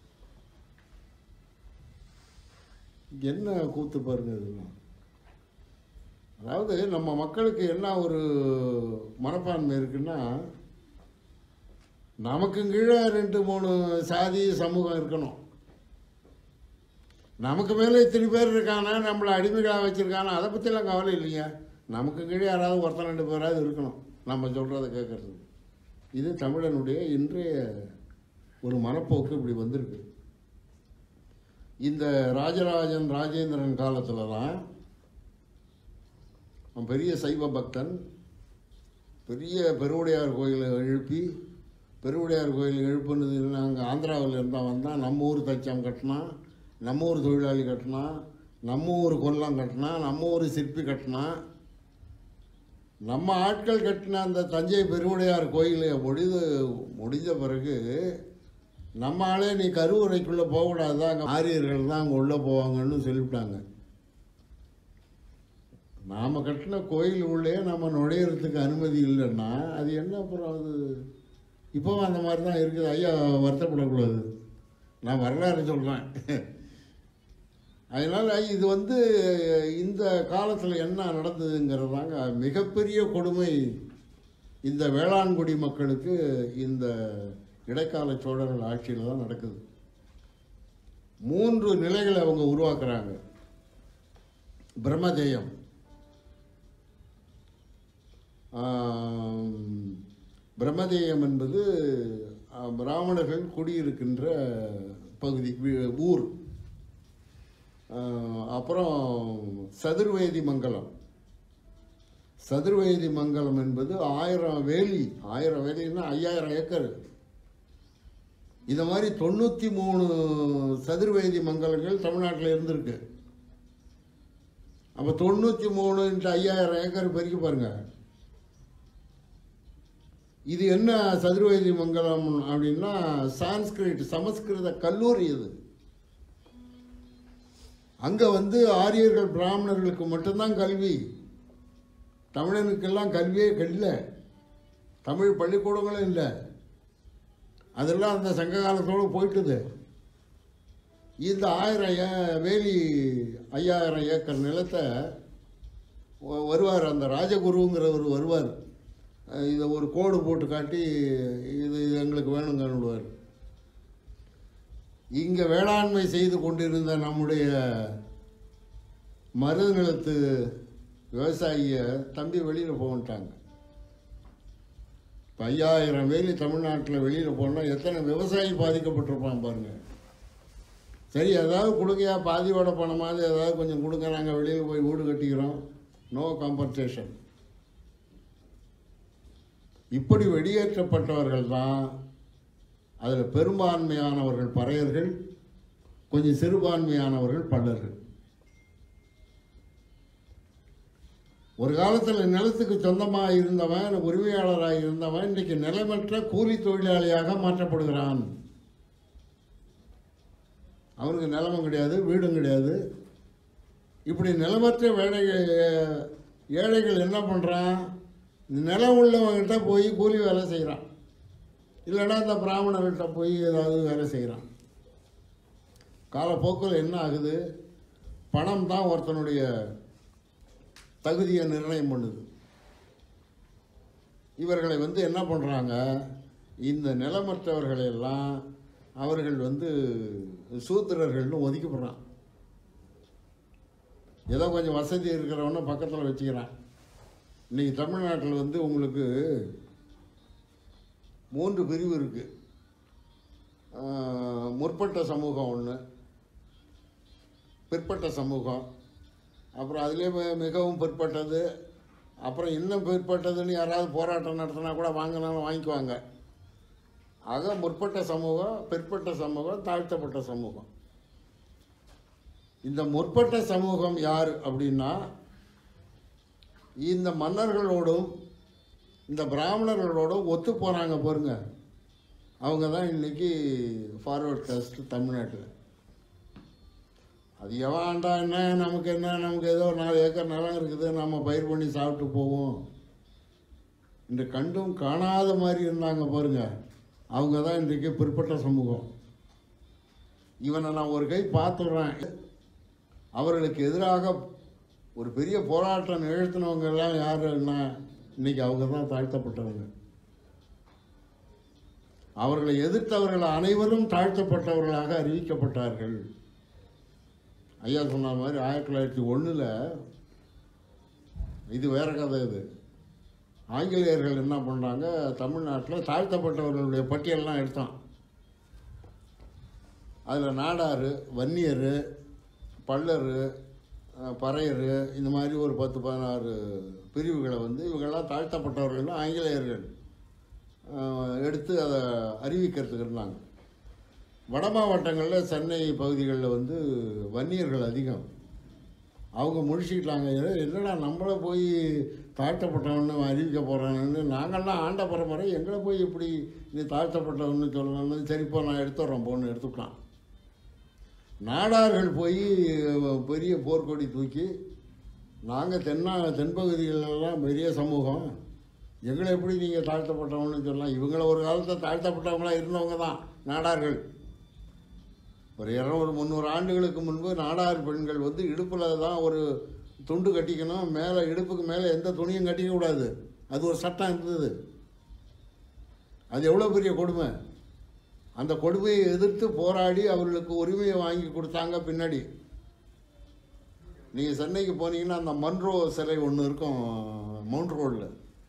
என்ன கூத்து பாருங்க இதெல்லாம் அதாவது நம்ம மக்களுக்கு என்ன ஒரு மனப்பான்மை இருக்குன்னா நமக்கு கீழே ரெண்டு மூணு சாதி சமூகம் இருக்கணும் நமக்கு மேலே இத்தனை பேர் இருக்கானா நம்மளை அடிமைகளாக வச்சுருக்கானா அதை பற்றிலாம் கவலை இல்லைங்க நமக்கு கீழே யாராவது ஒருத்தன் ரெண்டு பேராவது இருக்கணும் நம்ம சொல்கிறத கேட்கறது இது தமிழனுடைய இன்றைய ஒரு மனப்போக்கு இப்படி வந்திருக்கு இந்த ராஜராஜன் ராஜேந்திரன் காலத்தில் தான் அவன் பெரிய சைவ பக்தன் பெரிய பெருவுடையார் கோயிலை எழுப்பி பெருவுடையார் கோயில் எழுப்புனது நாங்கள் ஆந்திராவில் இருந்தால் வந்தால் நம்ம ஊர் தச்சம் கட்டினான் நம்ம ஊர் தொழிலாளி கட்டினான் நம்ம ஊர் கொல்லம் கட்டினான் நம்ம ஊர் சிற்பி கட்டினான் நம்ம ஆட்கள் கட்டின அந்த தஞ்சை பெருவுடையார் கோயிலை முடிது முடிஞ்ச பிறகு நம்ம ஆளே நீ கருவறைக்குள்ளே போகக்கூடாது அங்கே ஆரியர்கள் தான் அங்கே உள்ளே போவாங்கன்னு சொல்லிவிட்டாங்க நாம் கட்டின கோயில் உள்ளே நம்ம நுழையிறதுக்கு அனுமதி இல்லைன்னா அது என்ன அப்புறம் அது இப்போவும் அந்த மாதிரி தான் இருக்குது ஐயா வருத்தப்படக்கூடாது நான் வரலாறு சொல்கிறேன் அதனால் இது வந்து இந்த காலத்தில் என்ன நடந்ததுங்கிறதாங்க மிகப்பெரிய கொடுமை இந்த வேளாண்குடி மக்களுக்கு இந்த இடைக்கால சோழர்கள் ஆட்சியில் தான் நடக்குது மூன்று நிலைகளை அவங்க உருவாக்குறாங்க பிரம்மதேயம் ஆம், பிரம்மதேயம் என்பது ஆ, பிராமணர்கள் குடியிருக்கின்ற பகுதி வீ- ஊர் ஆ, அப்புறம் சதுர்வேதி மங்கலம் சதுர்வேதி மங்கலம் என்பது ஆயிரம் வேலி ஆயிரம் வேலின்னா ஐயாயிரம் ஏக்கர் இந்த மாதிரி தொண்ணூற்றி மூணு சதுர்வேதி மங்கலங்கள் தமிழ்நாட்டில் இருந்திருக்கு அப்போ தொண்ணூற்றி மூணு இன்ட்டு ஐயாயிரம் ஏக்கர் பெருக்கி பாருங்க இது என்ன சதுர்வேதி மங்கலம் அப்படின்னா சான்ஸ்கிரிட் சமஸ்கிருத கல்லூரி இது அங்கே வந்து ஆரியர்கள் பிராமணர்களுக்கு மட்டும்தான் கல்வி தமிழனுக்கெல்லாம் கல்வியே இல்லை தமிழ் பள்ளிக்கூடங்களும் இல்லை அதெல்லாம் அந்த சங்க காலத்தோடு போயிட்டுது இந்த ஆயிரம் ஏ வேலி ஐயாயிரம் ஏக்கர் நிலத்தை வ- வருவார் அந்த ராஜகுருங்கிறவர் வருவார் அஹ் இதை ஒரு கோடு போட்டு காட்டி இது எங்களுக்கு வேணுங்கன்னுடுவார் இங்கே வேளாண்மை செய்து கொண்டிருந்த நம்முடைய மருது நிலத்து விவசாயிய தம்பி வெளியில் போகட்டாங்க இப்போ ஐயாயிரம் வேலி தமிழ்நாட்டில் வெளியில் போனால் எத்தனை விவசாயி பாதிக்கப்பட்டிருப்பான் பாருங்க சரி ஏதாவது கொடுங்கயா பாதியோட பணமாவது ஏதாவது கொஞ்சம் கொடுங்க நாங்கள் வெளியில் போய் வீடு கட்டிக்கிறோம் நோ காம்பன்சேஷன் இப்படி வெளியேற்றப்பட்டவர்கள் தான் அதில் பெரும்பான்மையானவர்கள் பறையர்கள் கொஞ்சம் சிறுபான்மையானவர்கள் பல்லர்கள் ஒரு காலத்தில் நிலத்துக்கு சொந்தமாக இருந்தவன் உரிமையாளராக இருந்தவன் இன்றைக்கு நிலமற்ற கூலி தொழிலாளியாக மாற்றப்படுகிறான் அவனுக்கு நிலமும் கிடையாது வீடும் கிடையாது இப்படி நிலமற்ற வேலை ஏழைகள் என்ன பண்ணுறான் நிலம் உள்ளவங்கிட்ட போய் கூலி வேலை செய்கிறான் இல்லைன்னா இந்த பிராமணர்கிட்ட போய் ஏதாவது வேலை செய்கிறான் காலப்போக்கில் என்ன ஆகுது பணம் தான் ஒருத்தனுடைய தகுதியை நிர்ணயம் பண்ணுது இவர்களை வந்து என்ன பண்ணுறாங்க இந்த நிலமற்றவர்களை எல்லாம் அவர்கள் வந்து சூத்திரர்கள்னு ஒதுக்கிப்படுறான் ஏதோ கொஞ்சம் வசதி இருக்கிறவன பக்கத்தில் வச்சுக்கிறான் இன்னைக்கு தமிழ்நாட்டில் வந்து உங்களுக்கு மூன்று பிரிவு இருக்குது முற்பட்ட சமூகம் ஒன்று பிற்பட்ட சமூகம் அப்புறம் அதுலேயே மி- மிகவும் பிற்பட்டது அப்புறம் இன்னும் பிற்பட்டதுன்னு யாராவது போராட்டம் நடத்தினா கூட வாங்கினாலும் வாங்கிக்குவாங்க ஆக முற்பட்ட சமூகம் பிற்பட்ட சமூகம் தாழ்த்தப்பட்ட சமூகம் இந்த முற்பட்ட சமூகம் யார் அப்படின்னா இந்த மன்னர்களோடும் இந்த பிராமணர்களோடும் ஒத்து போகிறாங்க பாருங்க அவங்க தான் இன்னைக்கு ஃபார்வர்ட் காஸ்ட் தமிழ்நாட்டில் அது எவாண்டா என்ன நமக்கு என்ன நமக்கு ஏதோ நாலு ஏக்கர் நிலம் இருக்குது நம்ம பயிர் பண்ணி சாப்பிட்டு போவோம் இந்த கண்டும் காணாத மாதிரி இருந்தாங்க பாருங்க அவங்க தான் இன்றைக்கு பிற்பட்ட சமூகம் இவனை நான் ஒரு கை பார்த்துடுறேன் அவர்களுக்கு எதிராக ஒரு பெரிய போராட்டம் நிகழ்த்தினவங்க எல்லாம் யாருன்னா இன்னைக்கு அவங்க தான் தாழ்த்தப்பட்டவங்க அவர்களை எதிர்த்தவர்கள் அனைவரும் தாழ்த்தப்பட்டவர்களாக அறிவிக்கப்பட்டார்கள் ஐயா சொன்ன மாதிரி ஆயிரத்தி தொள்ளாயிரத்தி ஒன்றில் இது வேற கதை இது ஆங்கிலேயர்கள் என்ன பண்ணாங்க தமிழ்நாட்டில் தாழ்த்தப்பட்டவர்களுடைய பட்டியல்லாம் எடுத்தான் அதில் நாடார் வன்னியர் பல்லர் அஹ், பறையர் இந்த மாதிரி ஒரு பத்து பதினாறு பிரிவுகளை வந்து இவங்கெல்லாம் தாழ்த்தப்பட்டவர்கள்னு ஆங்கிலேயர்கள் அஹ், எடுத்து அதை அறிவிக்கிறதுக்கு இருந்தாங்க வட மாவட்டங்களில் சென்னை பகுதிகளில் வந்து வன்னியர்கள் அதிகம் அவங்க முடிச்சுக்கிட்டாங்க "ஏ, என்னடா நம்மளை போய் தாழ்த்தப்பட்டவன்னு அறிவிக்க போகிறான்னு நாங்கள்லாம் ஆண்ட பரம்பரை எங்களை போய் இப்படி நீ தாழ்த்தப்பட்டவன்னு சொல்லணும்னு சரிப்போ நான் எடுத்துட்றேன் போன்னு எடுத்துக்கலாம் நாடார்கள் போய் பெரிய போர்க்கொடி தூக்கி நாங்கள் தென்னா தென்பகுதிகளெல்லாம் பெரிய சமூகம் எங்களை எப்படி நீங்கள் தாழ்த்தப்பட்டவங்கன்னு சொல்லலாம் இவங்கள ஒரு காலத்தில் தாழ்த்தப்பட்டவங்களா இருந்தவங்க தான் நாடார்கள் ஒரு இரநூறு முந்நூறு ஆண்டுகளுக்கு முன்பு நாடார் பெண்கள் வந்து இடுப்பில் தான் ஒரு துண்டு கட்டிக்கணும் மேலே இடுப்புக்கு மேலே எந்த துணியும் கட்டிக்க கூடாது அது ஒரு சட்டம் இருந்தது அது எவ்வளோ பெரிய கொடுமை அந்த கொடுமையை எதிர்த்து போராடி அவர்களுக்கு உரிமையை வாங்கி கொடுத்தாங்க பின்னாடி நீங்கள் சென்னைக்கு போனீங்கன்னா அந்த மன்ரோ சிலை ஒன்று இருக்கும் மவுண்ட் ரோடில்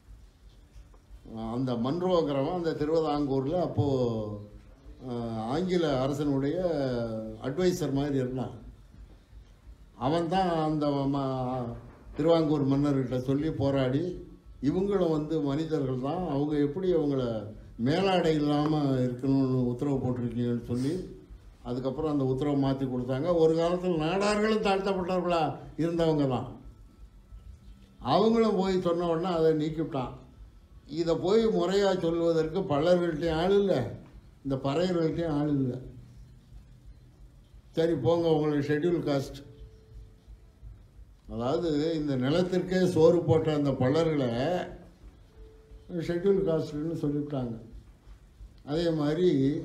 அந்த மன்ரோங்கிறவன் அந்த திருவிதாங்கூரில் அப்போது ஆங்கில அரசனுடைய அட்வைசர் மாதிரி இருந்தான் அவன் தான் அந்த ம- திருவாங்கூர் மன்னர்கிட்ட சொல்லி போராடி இவங்களும் வந்து மனிதர்கள் தான் அவங்க எப்படி அவங்கள மேலாடை இல்லாமல் இருக்கணும்னு உத்தரவு போட்டிருக்கீங்கன்னு சொல்லி அதுக்கப்புறம் அந்த உத்தரவை மாற்றி கொடுத்தாங்க ஒரு காலத்தில் நாடார்களும் தாழ்த்தப்பட்டவர்களா இருந்தவங்க தான் அவங்களும் போய் சொன்ன உடனே அதை நீக்கிவிட்டான் இதை போய் முறையாக சொல்வதற்கு பல்லர்கள்ட்டையும் ஆள் இல்லை இந்த பறையர்கள்ட்டையும் ஆள் இல்லை சரி போங்க உங்களுக்கு ஷெட்யூல் காஸ்ட் அதாவது இந்த நிலத்திற்கே சோறு போட்ட அந்த பல்லர்களை ஷெட்யூல் காஸ்ட்னு சொல்லிவிட்டாங்க அதே மாதிரி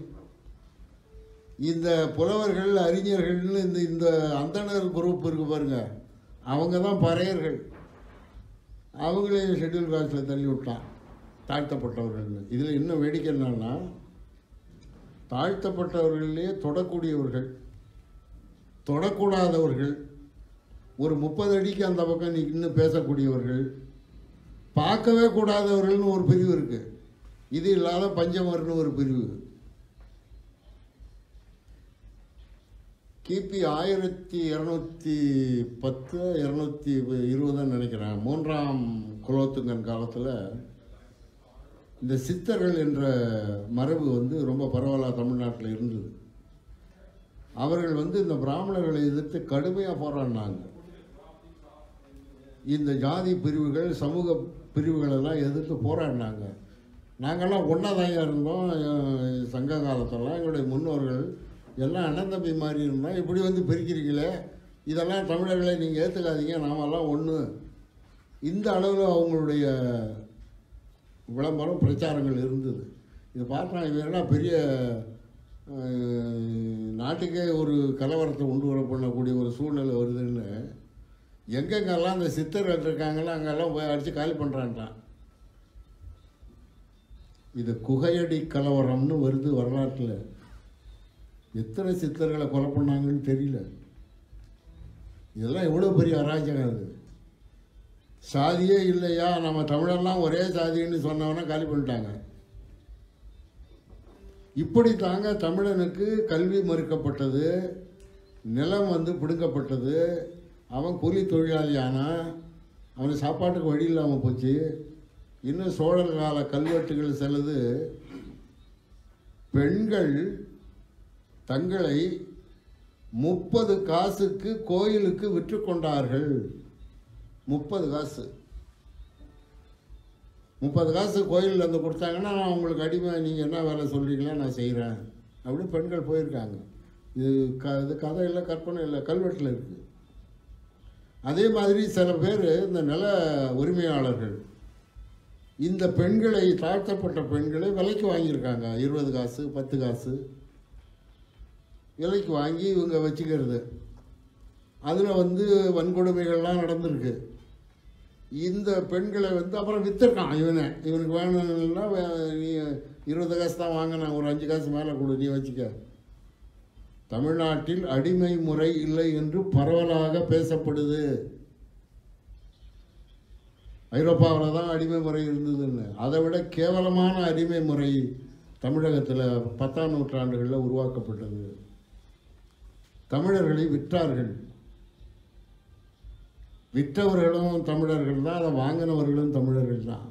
இந்த புலவர்கள் அறிஞர்கள்னு இந்த இந்த அந்தணர் குரூப் இருக்கு பாருங்க அவங்க தான் பறையர்கள் அவங்களையும் ஷெட்யூல் காஸ்ட்டில் தள்ளி விட்டான் தாழ்த்தப்பட்டவர்கள்னு இதில் இன்னும் வேடிக்கை என்னன்னா தாழ்த்தப்பட்டவர்களிலேயே தொடக்கூடியவர்கள் தொடக்கூடாதவர்கள் ஒரு முப்பது அடிக்கு அந்த பக்கம் நின்று பேசக்கூடியவர்கள் பார்க்கவே கூடாதவர்கள்னு ஒரு பிரிவு இருக்கு இது இல்லாத பஞ்சமர்னு ஒரு பிரிவு கிபி ஆயிரத்தி இரநூத்தி பத்து இரநூத்தி இருபதுன்னு நினைக்கிறேன் மூன்றாம் குலோத்துங்கன் காலத்தில் இந்த சித்தர்கள் என்ற மரபு வந்து ரொம்ப பரவலாக தமிழ்நாட்டில் இருந்தது அவர்கள் வந்து இந்த பிராமணர்களை எதிர்த்து கடுமையாக போராடினாங்க இந்த ஜாதி பிரிவுகள் சமூக பிரிவுகளெல்லாம் எதிர்த்து போராடினாங்க நாங்கள்லாம் ஒன்றா தாங்க இருந்தோம் அஹ் சங்க காலத்தெல்லாம் எங்களுடைய முன்னோர்கள் எல்லாம் அண்ணன் தம்பி மாதிரி இருந்தோம் இப்படி வந்து பிரிக்கிறீங்களே இதெல்லாம் தமிழர்களை நீங்கள் ஏற்றுக்காதீங்க நாமெல்லாம் ஒன்று இந்த அளவில் அவங்களுடைய விளம்பரம் பிரச்சாரங்கள் இருந்தது இது பார்த்தா இவரெல்லாம் பெரிய அஹ், நாட்டுக்கே ஒரு கலவரத்தை உண்டு வர பண்ணக்கூடிய ஒரு சூழ்நிலை வருதுன்னு எங்கெங்கெல்லாம் இந்த சித்தர்கள் இருக்காங்களோ அங்கெல்லாம் போய் அடித்து காலி பண்ணுறான்ட்டான் இது குகையடி கலவரம்னு வருது வரலாற்றில் எத்தனை சித்தர்களை கொலை பண்ணாங்கன்னு தெரியல இதெல்லாம் எவ்வளோ பெரிய அராஜகம் அது சாதியே இல்லையா நம்ம தமிழெல்லாம் ஒரே சாதின்னு சொன்னவன காலி பண்ணிட்டாங்க இப்படி தாங்க தமிழனுக்கு கல்வி மறுக்கப்பட்டது நிலம் வந்து பிடுங்கப்பட்டது அவன் கூலி தொழிலாளி ஆனான் அவனுக்கு சாப்பாட்டுக்கு வழி இல்லாமல் போச்சு இன்னும் சோழர் கால கல்வெட்டுகள் சிலது பெண்கள் தங்களை முப்பது காசுக்கு கோயிலுக்கு விற்று கொண்டார்கள் முப்பது காசு முப்பது காசு கோயிலில் வந்து கொடுத்தாங்கன்னா நான் உங்களுக்கு அடிமை நீங்கள் என்ன வேலை சொல்கிறீங்களோ நான் செய்கிறேன் அப்படின்னு பெண்கள் போயிருக்காங்க இது க இது கதை இல்லை கற்பனை இல்லை கல்வெட்டில் இருக்குது அதே மாதிரி சில பேர் இந்த நில உரிமையாளர்கள் இந்த பெண்களை தாழ்த்தப்பட்ட பெண்களை விலைக்கு வாங்கியிருக்காங்க இருபது காசு பத்து காசு விலைக்கு வாங்கி இவங்க வச்சுக்கிறது அதில் வந்து வன்கொடுமைகள்லாம் நடந்திருக்கு இந்த பெண்களை வந்து அப்புறம் விற்றுருக்கான் இவனை இவனுக்கு வேணும்னா வே- நீ இருபது காசு தான் வாங்கினேன் ஒரு அஞ்சு காசு மேலே கொடு நீ வச்சுக்க தமிழ்நாட்டில் அடிமை முறை இல்லை என்று பரவலாக பேசப்படுது ஐரோப்பாவில் தான் அடிமை முறை இருந்ததுன்னு அதை விட கேவலமான அடிமை முறை தமிழகத்தில் பத்தாம் நூற்றாண்டுகளில் உருவாக்கப்பட்டது தமிழர்களை விற்றார்கள் விற்றவர்களும் தமிழர்கள் தான் அதை வாங்கினவர்களும் தமிழர்கள் தான்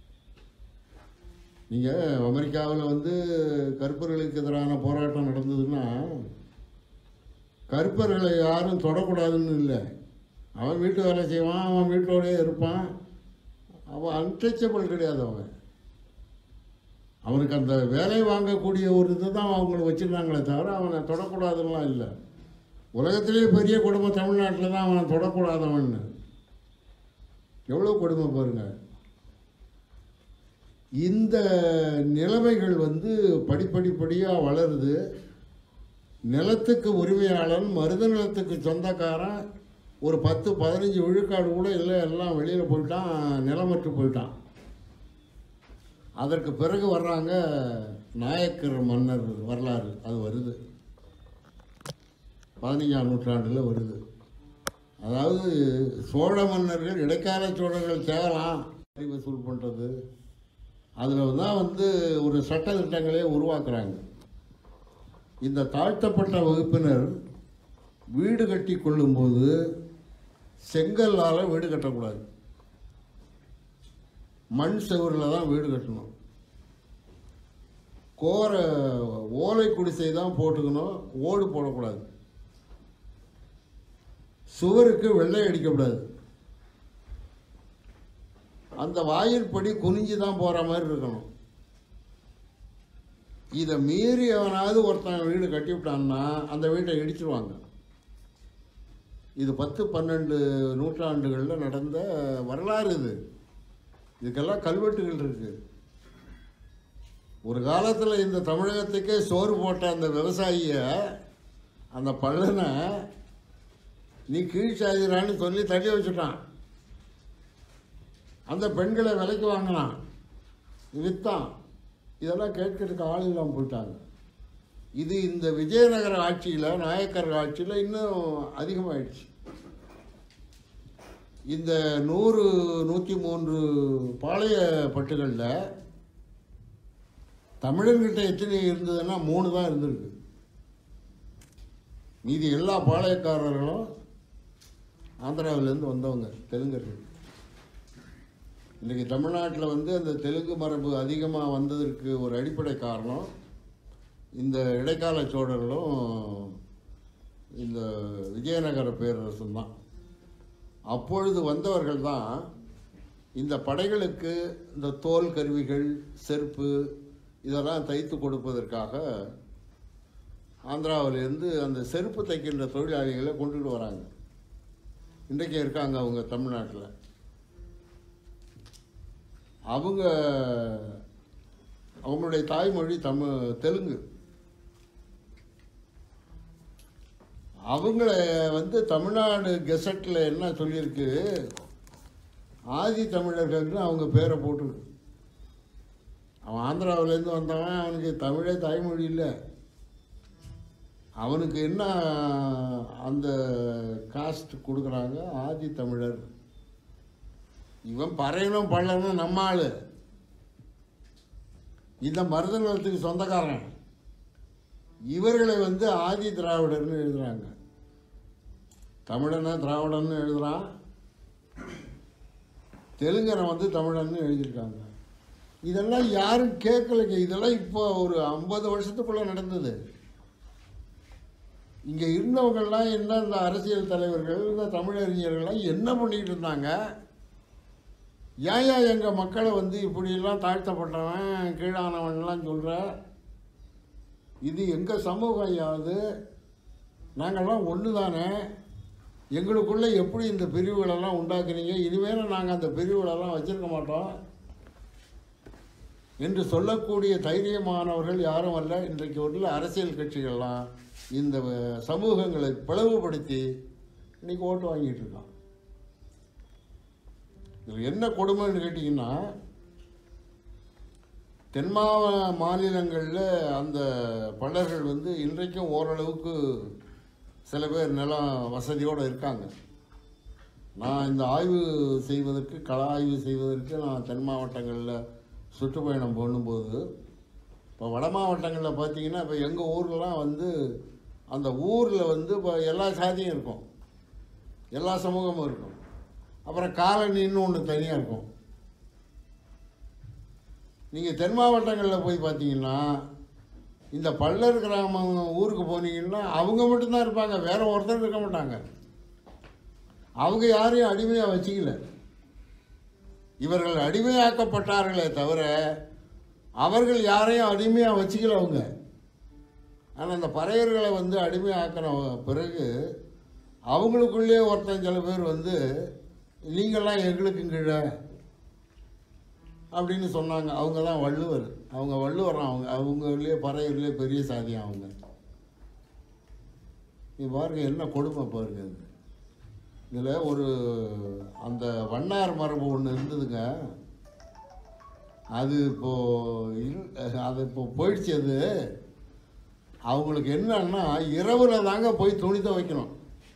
நீங்கள் அமெரிக்காவில் வந்து கருப்பர்களுக்கு எதிரான போராட்டம் நடந்ததுன்னா கருப்பர்களை யாரும் தொடக்கூடாதுன்னு இல்லை அவன் வீட்டு வேலை செய்வான் அவன் வீட்டோடயே இருப்பான் அவன் அன்டச்சபிள் கிடையாது அவன் அவனுக்கு அந்த வேலை வாங்கக்கூடிய ஒரு இது தான் அவங்கள வச்சுருந்தாங்களே தவிர அவனை தொடக்கூடாதுன்னெலாம் இல்லை உலகத்திலேயே பெரிய கொடுமை தமிழ்நாட்டில் தான் அவனை தொடக்கூடாதவன்னு எவ்வளோ கொடுமை பாருங்க இந்த நிலைமைகள் வந்து படிப்படிப்படியாக வளருது நிலத்துக்கு உரிமையாளன் மருத நிலத்துக்கு சொந்தக்காரன் ஒரு பத்து பதினஞ்சு விழுக்காடு கூட இல்லை எல்லாம் வெளியில் போயிட்டான் நிலமற்று போயிட்டான் அதற்கு பிறகு வர்றாங்க நாயக்கர் மன்னர் வரலாறு அது வருது பதினஞ்சாம் நூற்றாண்டில் வருது அதாவது சோழ மன்னர்கள் இடைக்கால சோழர்கள் சேரலாம் வரி வசூல் பண்ணுறது அதில் தான் வந்து ஒரு சட்ட திட்டங்களே உருவாக்குறாங்க இந்த தாழ்த்தப்பட்ட வகுப்பினர் வீடு கட்டி கொள்ளும்போது செங்கல்லால் வீடு கட்டக்கூடாது மண் செவுரில் தான் வீடு கட்டணும் கோர ஓலை குடிசை தான் போட்டுக்கணும் ஓடு போடக்கூடாது சுவருக்கு வெள்ளை அடிக்கக்கூடாது அந்த வாயிற்படி குனிஞ்சு தான் போகிற மாதிரி இருக்கணும் இதை மீறி எவனாவது ஒருத்தன் வீடு கட்டிவிட்டான்னா அந்த வீட்டை இடிச்சிருவாங்க இது பத்து பன்னெண்டு நூற்றாண்டுகளில் நடந்த வரலாறு இது இதுக்கெல்லாம் கல்வெட்டுகள் இருக்கு ஒரு காலத்தில் இந்த தமிழகத்துக்கே சோறு போட்ட அந்த விவசாயிய அந்த பள்ளனை நீ கீழ் சாதிரான்னு சொல்லி தள்ளி வச்சுட்டான் அந்த பெண்களை விலைக்கு வாங்கினான் வித்தான் இதெல்லாம் கேட்கறதுக்கு ஆள் இல்லாமல் போயிட்டாங்க இது இந்த விஜயநகர ஆட்சியில் நாயக்கர் ஆட்சியில் இன்னும் அதிகமாயிடுச்சு இந்த நூறு நூற்றி மூன்று பாளைய பட்டுகளில் தமிழர்கிட்ட எத்தனை இருந்ததுன்னா மூணு தான் இருந்திருக்கு மீதி எல்லா பாளையக்காரர்களும் ஆந்திராவிலேருந்து வந்தவங்க தெலுங்கர்கள் இன்றைக்கி தமிழ்நாட்டில் வந்து அந்த தெலுங்கு மரபு அதிகமாக வந்ததற்கு ஒரு அடிப்படை காரணம் இந்த இடைக்கால சோழர்களும் இந்த விஜயநகர பேரரசும் தான் அப்பொழுது வந்தவர்கள் தான் இந்த படைகளுக்கு இந்த தோல் கருவிகள் செருப்பு இதெல்லாம் தைத்து கொடுப்பதற்காக ஆந்திராவிலேருந்து அந்த செருப்பு தைக்கின்ற தொழிலாளிகளை கொண்டுட்டு வராங்க இன்றைக்கு இருக்காங்க அவங்க தமிழ்நாட்டில் அவங்க அவங்களுடைய தாய்மொழி தமிழ் தெலுங்கு அவங்கள வந்து தமிழ்நாடு கெசட்டில் என்ன சொல்லியிருக்கு ஆதி தமிழர்கள்னு அவங்க பேரை போட்டிருக்கு அவன் ஆந்திராவிலேருந்து வந்தவன் அவனுக்கு தமிழே தாய்மொழி இல்லை அவனுக்கு என்ன அந்த காஸ்ட் கொடுக்குறாங்க ஆதி தமிழர் இவன் பறையனும் பள்ளனும் நம்ம ஆளு இந்த மருதநலத்துக்கு சொந்தக்காரன் இவர்களை வந்து ஆதி திராவிடர்னு எழுதுறாங்க தமிழனை திராவிடன்னு எழுதுறான் தெலுங்கனை வந்து தமிழன்னு எழுதியிருக்காங்க இதெல்லாம் யாரும் கேட்கலைங்க இதெல்லாம் இப்போ ஒரு ஐம்பது வருஷத்துக்குள்ள நடந்தது இங்கே இருந்தவங்கெல்லாம் என்ன இந்த அரசியல் தலைவர்கள் இந்த தமிழறிஞர்கள்லாம் என்ன பண்ணிக்கிட்டு இருந்தாங்க ஏன் ஏன் எங்கள் மக்களை வந்து இப்படியெல்லாம் தாழ்த்தப்பட்டவன் கீழானவன்லாம் சொல்கிற இது எங்கள் சமூகம் யாது நாங்கள்லாம் ஒன்று தானே எங்களுக்குள்ளே எப்படி இந்த பிரிவுகளெல்லாம் உண்டாக்குனீங்க இனிமேல் நாங்கள் அந்த பிரிவுகளெல்லாம் வச்சிருக்க மாட்டோம் என்று சொல்லக்கூடிய தைரியமானவர்கள் யாரும் அல்ல இன்றைக்கு உள்ள அரசியல் கட்சிகள்லாம் இந்த சமூகங்களை பிளவுபடுத்தி இன்னைக்கு ஓட்டு வாங்கிட்டு இருக்கான் இதில் என்ன கொடுமைன்னு கேட்டிங்கன்னா தென் மாவ மாநிலங்களில் அந்த பல்லர்கள் வந்து இன்றைக்கும் ஓரளவுக்கு சில பேர் நிலம் வசதியோடு இருக்காங்க நான் இந்த ஆய்வு செய்வதற்கு கள ஆய்வு செய்வதற்கு நான் தென் மாவட்டங்களில் சுற்றுப்பயணம் பண்ணும்போது இப்போ வட மாவட்டங்களில் பார்த்தீங்கன்னா இப்போ எங்கள் ஊர்லலாம் வந்து அந்த ஊரில் வந்து இப்போ எல்லா சாதியும் இருக்கும் எல்லா சமூகமும் இருக்கும் அப்புறம் காலனின்னு ஒன்று தனியாக இருக்கும் நீங்கள் தென் மாவட்டங்களில் போய் பார்த்தீங்கன்னா இந்த பல்லர் கிராமம் ஊருக்கு போனீங்கன்னா அவங்க மட்டும்தான் இருப்பாங்க வேற ஒருத்தர் இருக்க மாட்டாங்க அவங்க யாரையும் அடிமையாக வச்சுக்கல இவர்கள் அடிமையாக்கப்பட்டார்களே தவிர அவர்கள் யாரையும் அடிமையாக வச்சுக்கல அவங்க ஆனால் அந்த பறையர்களை வந்து அடிமையாக்கின பிறகு அவங்களுக்குள்ளேயே ஒருத்தன் சில பேர் வந்து நீங்கள்லாம் எங்களுக்கு கீழே அப்படின்னு சொன்னாங்க அவங்க தான் வள்ளுவர் அவங்க வள்ளுவர் அவங்க அவங்களே பறையர்லேயே பெரிய சாதியம் அவங்க நீ பாருங்க என்ன கொடுமை பாருங்க இது இதில் ஒரு அந்த வண்ணார் மரபு ஒன்று இருந்ததுங்க அது இப்போ இல் அது இப்போ போயிடுச்சு அது அவங்களுக்கு என்னன்னா இரவுல தாங்க போய் துணி துவைக்கணும்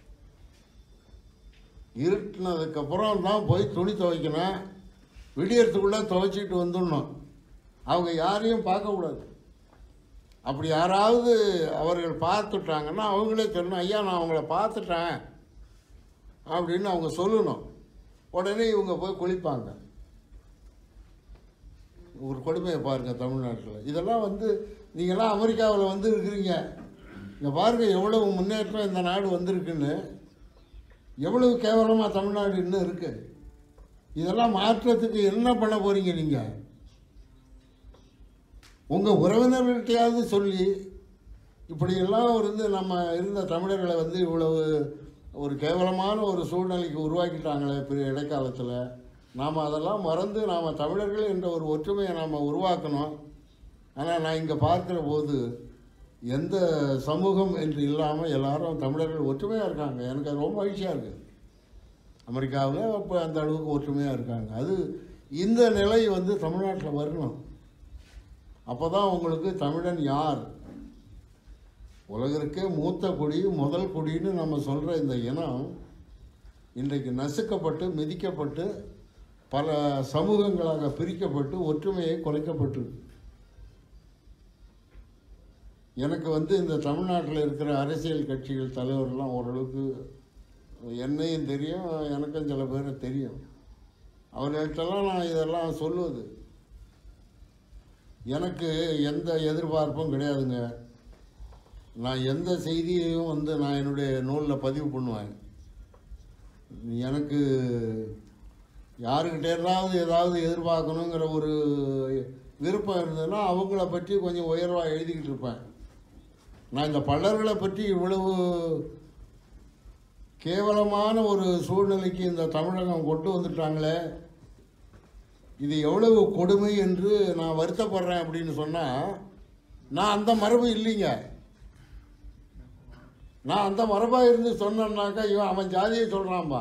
இருட்டினதுக்கப்புறம் தான் போய் துணி துவைக்கணும் விடியறதுக்குள்ளே துவைச்சிட்டு வந்துடணும் அவங்க யாரையும் பார்க்கக்கூடாது அப்படி யாராவது அவர்கள் பார்த்துட்டாங்கன்னா அவங்களே சொல்லணும் ஐயா நான் அவங்கள பார்த்துட்டேன் அப்படின்னு அவங்க சொல்லணும் உடனே இவங்க போய் குளிப்பாங்க ஒரு கொடுமையை பாருங்க தமிழ்நாட்டில் இதெல்லாம் வந்து நீங்கள்லாம் அமெரிக்காவில் வந்து இருக்கிறீங்க இங்கே பாருங்க எவ்வளவு முன்னேற்றம் இந்த நாடு வந்திருக்குன்னு எவ்வளவு கேவலமாக தமிழ்நாடு இன்னும் இருக்கு இதெல்லாம் மாற்றத்துக்கு என்ன பண்ண போறீங்க நீங்கள் உங்கள் உறவினர்கள்ட்டையாவது சொல்லி இப்படியெல்லாம் இருந்து நம்ம இருந்த தமிழர்களை வந்து இவ்வளவு ஒரு கேவலமான ஒரு சூழ்நிலைக்கு உருவாக்கிட்டாங்களே பெரிய இடைக்காலத்தில் நாம் அதெல்லாம் மறந்து நாம் தமிழர்கள் என்ற ஒரு ஒற்றுமையை நாம் உருவாக்கணும் ஆனால் நான் இங்கே பார்க்குற போது எந்த சமூகம் என்று இல்லாமல் எல்லாரும் தமிழர்கள் ஒற்றுமையாக இருக்காங்க எனக்கு அது ரொம்ப மகிழ்ச்சியாக இருக்குது அமெரிக்காவில் இப்போ அந்த அளவுக்கு ஒற்றுமையாக இருக்காங்க அது இந்த நிலை வந்து தமிழ்நாட்டில் வரணும் அப்போ தான் உங்களுக்கு தமிழன் யார் உலகிற்கே மூத்த குடி முதல் குடின்னு நம்ம சொல்கிற இந்த இனம் இன்றைக்கு நசுக்கப்பட்டு மிதிக்கப்பட்டு பல சமூகங்களாக பிரிக்கப்பட்டு ஒற்றுமையை குறைக்கப்பட்டு எனக்கு வந்து இந்த தமிழ்நாட்டில் இருக்கிற அரசியல் கட்சிகள் தலைவர்லாம் ஓரளவுக்கு என்னையும் தெரியும் எனக்கும் சில பேரை தெரியும் அவர்கள்ட்டெல்லாம் நான் இதெல்லாம் சொல்லுவது எனக்கு எந்த எதிர்பார்ப்பும் கிடையாதுங்க நான் எந்த செய்தியையும் வந்து நான் என்னுடைய நூலில் பதிவு பண்ணுவேன் எனக்கு யாருக்கிட்ட ஏதாவது ஏதாவது எதிர்பார்க்கணுங்கிற ஒரு விருப்பம் இருந்ததுன்னா அவங்கள பற்றி கொஞ்சம் உயர்வாக எழுதிக்கிட்டு இருப்பேன் நான் இந்த பல்லர்களை பற்றி இவ்வளவு கேவலமான ஒரு சூழ்நிலைக்கு இந்த தமிழகம் கொண்டு வந்துட்டாங்களே இது எவ்வளவு கொடுமை என்று நான் வருத்தப்படுறேன் அப்படின்னு சொன்னால் நான் அந்த மரபு இல்லைங்க நான் அந்த மரபாக இருந்து சொன்னேன்னாக்கா இவன் அவன் ஜாதியை சொல்கிறான்பா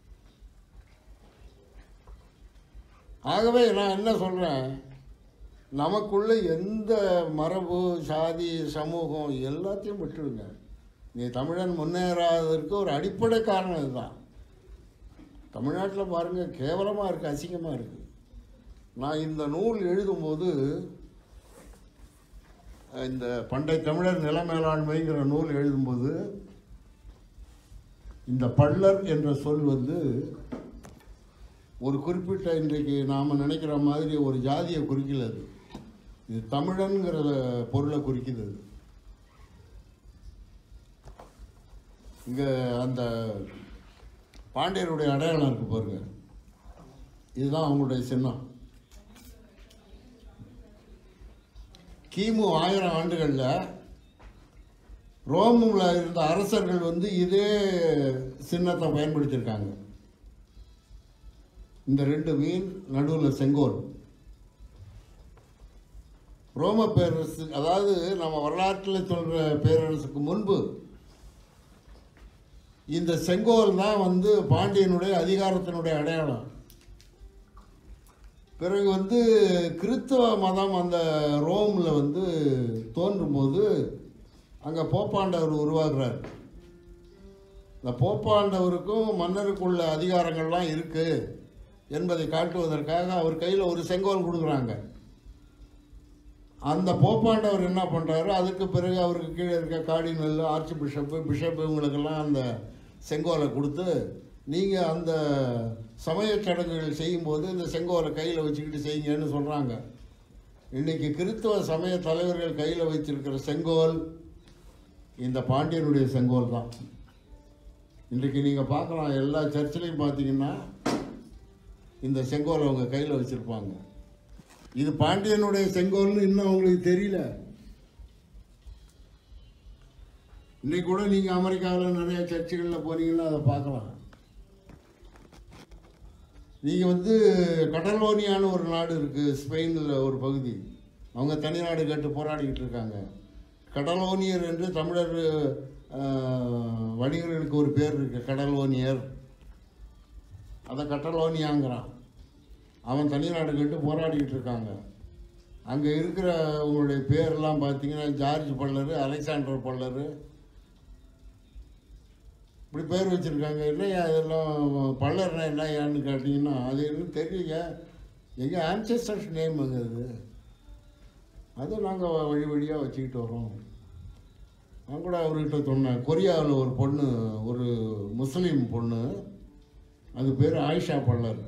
ஆகவே நான் என்ன சொல்கிறேன் நமக்குள்ள எந்த மரபு சாதி சமூகம் எல்லாத்தையும் விட்டுடுங்க நீ தமிழன் முன்னேறாததற்கு ஒரு அடிப்படை காரணம் இதுதான் தமிழ்நாட்டில் பாருங்கள் கேவலமாக இருக்குது அசிங்கமாக இருக்குது நான் இந்த நூல் எழுதும்போது இந்த பண்டை தமிழர் நில மேலாண்மைங்கிற நூல் எழுதும்போது இந்த பள்ளர் என்ற சொல் வந்து ஒரு குறிப்பிட்ட இன்றைக்கு நாம் நினைக்கிற மாதிரி ஒரு ஜாதியை குறிக்கல அது இது தமிழன்கிற பொருளை குறிக்குது அது இங்கே அந்த பாண்டியருடைய அடையாளம் இருக்கு பாருங்க இதுதான் அவங்களுடைய சின்னம் கிமு ஆயிரம் ஆண்டுகளில் ரோமில் இருந்த அரசர்கள் வந்து இதே சின்னத்தை பயன்படுத்தியிருக்காங்க இந்த ரெண்டு மீன் நடுவில் செங்கோல் ரோம பேரரசு அதாவது நம்ம வரலாற்றில் சொல்கிற பேரரசுக்கு முன்பு இந்த செங்கோல் தான் வந்து பாண்டியனுடைய அதிகாரத்தினுடைய அடையாளம் பிறகு வந்து கிறித்துவ மதம் அந்த ரோமில் வந்து தோன்றும்போது அங்கே போப்பாண்டவர் உருவாகிறார் இந்த போப்பாண்டவருக்கும் மன்னருக்குள்ள அதிகாரங்கள்லாம் இருக்குது என்பதை காட்டுவதற்காக அவர் கையில் ஒரு செங்கோல் கொடுக்குறாங்க அந்த போப்பாண்டவர் என்ன பண்ணுறாரு அதுக்கு பிறகு அவருக்கு கீழே இருக்க கார்டினல் ஆர்ச்சி பிஷப்பு பிஷப்பு இவங்களுக்கெல்லாம் அந்த செங்கோலை கொடுத்து நீங்கள் அந்த சமயச் சடங்குகள் செய்யும்போது இந்த செங்கோலை கையில் வச்சுக்கிட்டு செய்யுங்கன்னு சொல்கிறாங்க இன்றைக்கி கிறித்துவ சமய தலைவர்கள் கையில் வச்சிருக்கிற செங்கோல் இந்த பாண்டியனுடைய செங்கோல் தான் இன்றைக்கு நீங்கள் பார்க்கலாம் எல்லா சர்ச்சிலையும் பார்த்தீங்கன்னா இந்த செங்கோலை அவங்க கையில் வச்சுருப்பாங்க இது பாண்டியனுடைய செங்கோல்னு இன்னும் அவங்களுக்கு தெரியல இன்னைக்கு கூட நீங்கள் அமெரிக்காவில் நிறைய சர்ச்சுகளில் போனீங்கன்னா அதை பார்க்கலாம் நீங்கள் வந்து கடலோனியான ஒரு நாடு இருக்குது ஸ்பெயினில் ஒரு பகுதி அவங்க தனி நாடு கேட்டு போராடிக்கிட்டு இருக்காங்க கடலோனியர் என்று தமிழர் ஆஹ், வணிகர்களுக்கு ஒரு பேர் இருக்கு கடலோனியர் அதை கடலோனியாங்கிறான் அவன் தனி நாடு கேட்டு போராடிக்கிட்டு இருக்காங்க அங்கே இருக்கிற உங்களுடைய பேர்லாம் பார்த்தீங்கன்னா ஜார்ஜ் பல்லர் அலெக்சாண்டர் பல்லர் இப்படி பேர் வச்சுருக்காங்க இல்லையா அதெல்லாம் பல்லர்னா என்னையான்னு கேட்டிங்கன்னா அது இன்னும் தெரியல எங்கள் ஆன்சஸ்டர்ஸ் நேம் அது அது அதை நாங்கள் வழி வழியாக வச்சுக்கிட்டு வரோம் நான் கூட அவர்கிட்ட சொன்னேன் கொரியாவில் ஒரு பொண்ணு ஒரு முஸ்லீம் பொண்ணு அது பேர் ஆயிஷா பல்லர்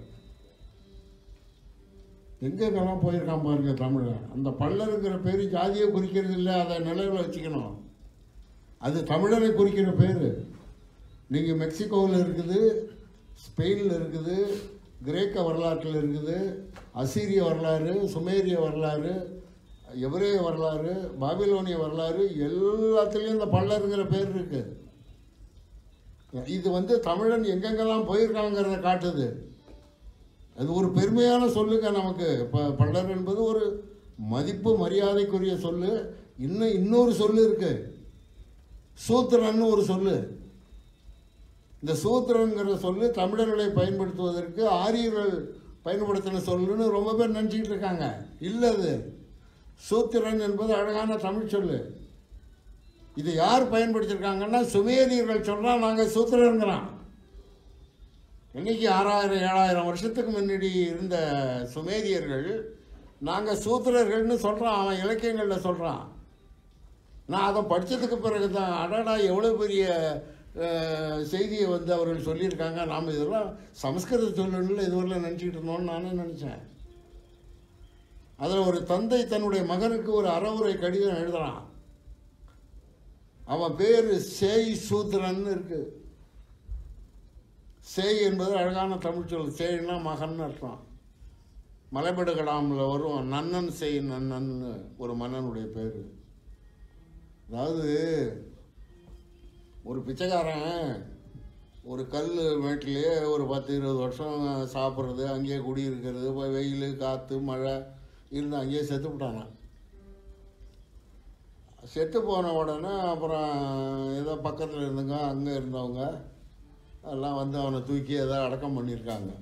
எங்கெங்கெல்லாம் போயிருக்கான் பாருங்க தமிழன் அந்த பல்லருங்கிற பேர் ஜாதியை குறிக்கிறது இல்லை அதை நிலையில் வச்சுக்கணும் அது தமிழரை குறிக்கிற பேர் நீங்கள் மெக்சிகோவில் இருக்குது ஸ்பெயினில் இருக்குது கிரேக்க வரலாற்றில் இருக்குது அசீரிய வரலாறு சுமேரிய வரலாறு எவரேய வரலாறு பாபிலோனிய வரலாறு எல்லாத்துலேயும் இந்த பல்லருங்கிற பேர் இருக்கு இது வந்து தமிழன் எங்கெங்கெல்லாம் போயிருக்காங்கிறத காட்டுது அது ஒரு பெருமையான சொல்லுங்க நமக்கு இப்போ பல்லர் என்பது ஒரு மதிப்பு மரியாதைக்குரிய சொல்லு இன்னும் இன்னொரு சொல்லு இருக்கு சூத்திரன்னு ஒரு சொல்லு இந்த சூத்திரங்கிற சொல்லு தமிழர்களை பயன்படுத்துவதற்கு ஆரியர்கள் பயன்படுத்தின சொல்லுன்னு ரொம்ப பேர் நினச்சிக்கிட்டு இருக்காங்க இல்லை அது சூத்திரன் என்பது அழகான தமிழ் சொல்லு இது யார் பயன்படுத்தியிருக்காங்கன்னா சுமேரியர்கள் சொன்னால் நாங்கள் சூத்திரங்கிறான் இன்னைக்கு ஆறாயிரம் ஏழாயிரம் வருஷத்துக்கு முன்னாடி இருந்த சுமேரியர்கள் நாங்கள் சூத்திரர்கள்னு சொல்கிறான் அவன் இலக்கியங்களில் சொல்கிறான் நான் அதை படித்ததுக்கு பிறகு தான் அடடா எவ்வளோ பெரிய அஹ், செய்தியை வந்து அவர்கள் சொல்லியிருக்காங்க நாம் இதெல்லாம் சமஸ்கிருத சொல்லணும்ல இதுவரையில் நினச்சிக்கிட்டு இருந்தோம்னு நானே நினச்சேன் அதில் ஒரு தந்தை தன்னுடைய மகனுக்கு ஒரு அறவுரை கடிதம் எழுதுறான் அவன் பேர் சேய் சூத்திரன்னு இருக்கு சேய் என்பது அழகான தமிழ் சொல் சேய்னா மகன் அர்த்தம் மலைபடு கடாமில் வரும் நன்னன் செய் நன்னன்னு ஒரு மன்னனுடைய பேர் அதாவது ஒரு பிச்சைக்காரன் ஒரு கல் மேட்டிலேயே ஒரு பத்து இருபது வருஷம் சாப்பிட்றது அங்கேயே குடியிருக்கிறது போய் வெயில் காற்று மழை இருந்து அங்கேயே செத்து விட்டானான் செத்து போன உடனே அப்புறம் ஏதோ பக்கத்தில் இருந்தவங்க அங்கே இருந்தவங்க எல்லாம் வந்து அவனை தூக்கி ஏதோ அடக்கம் பண்ணியிருக்காங்க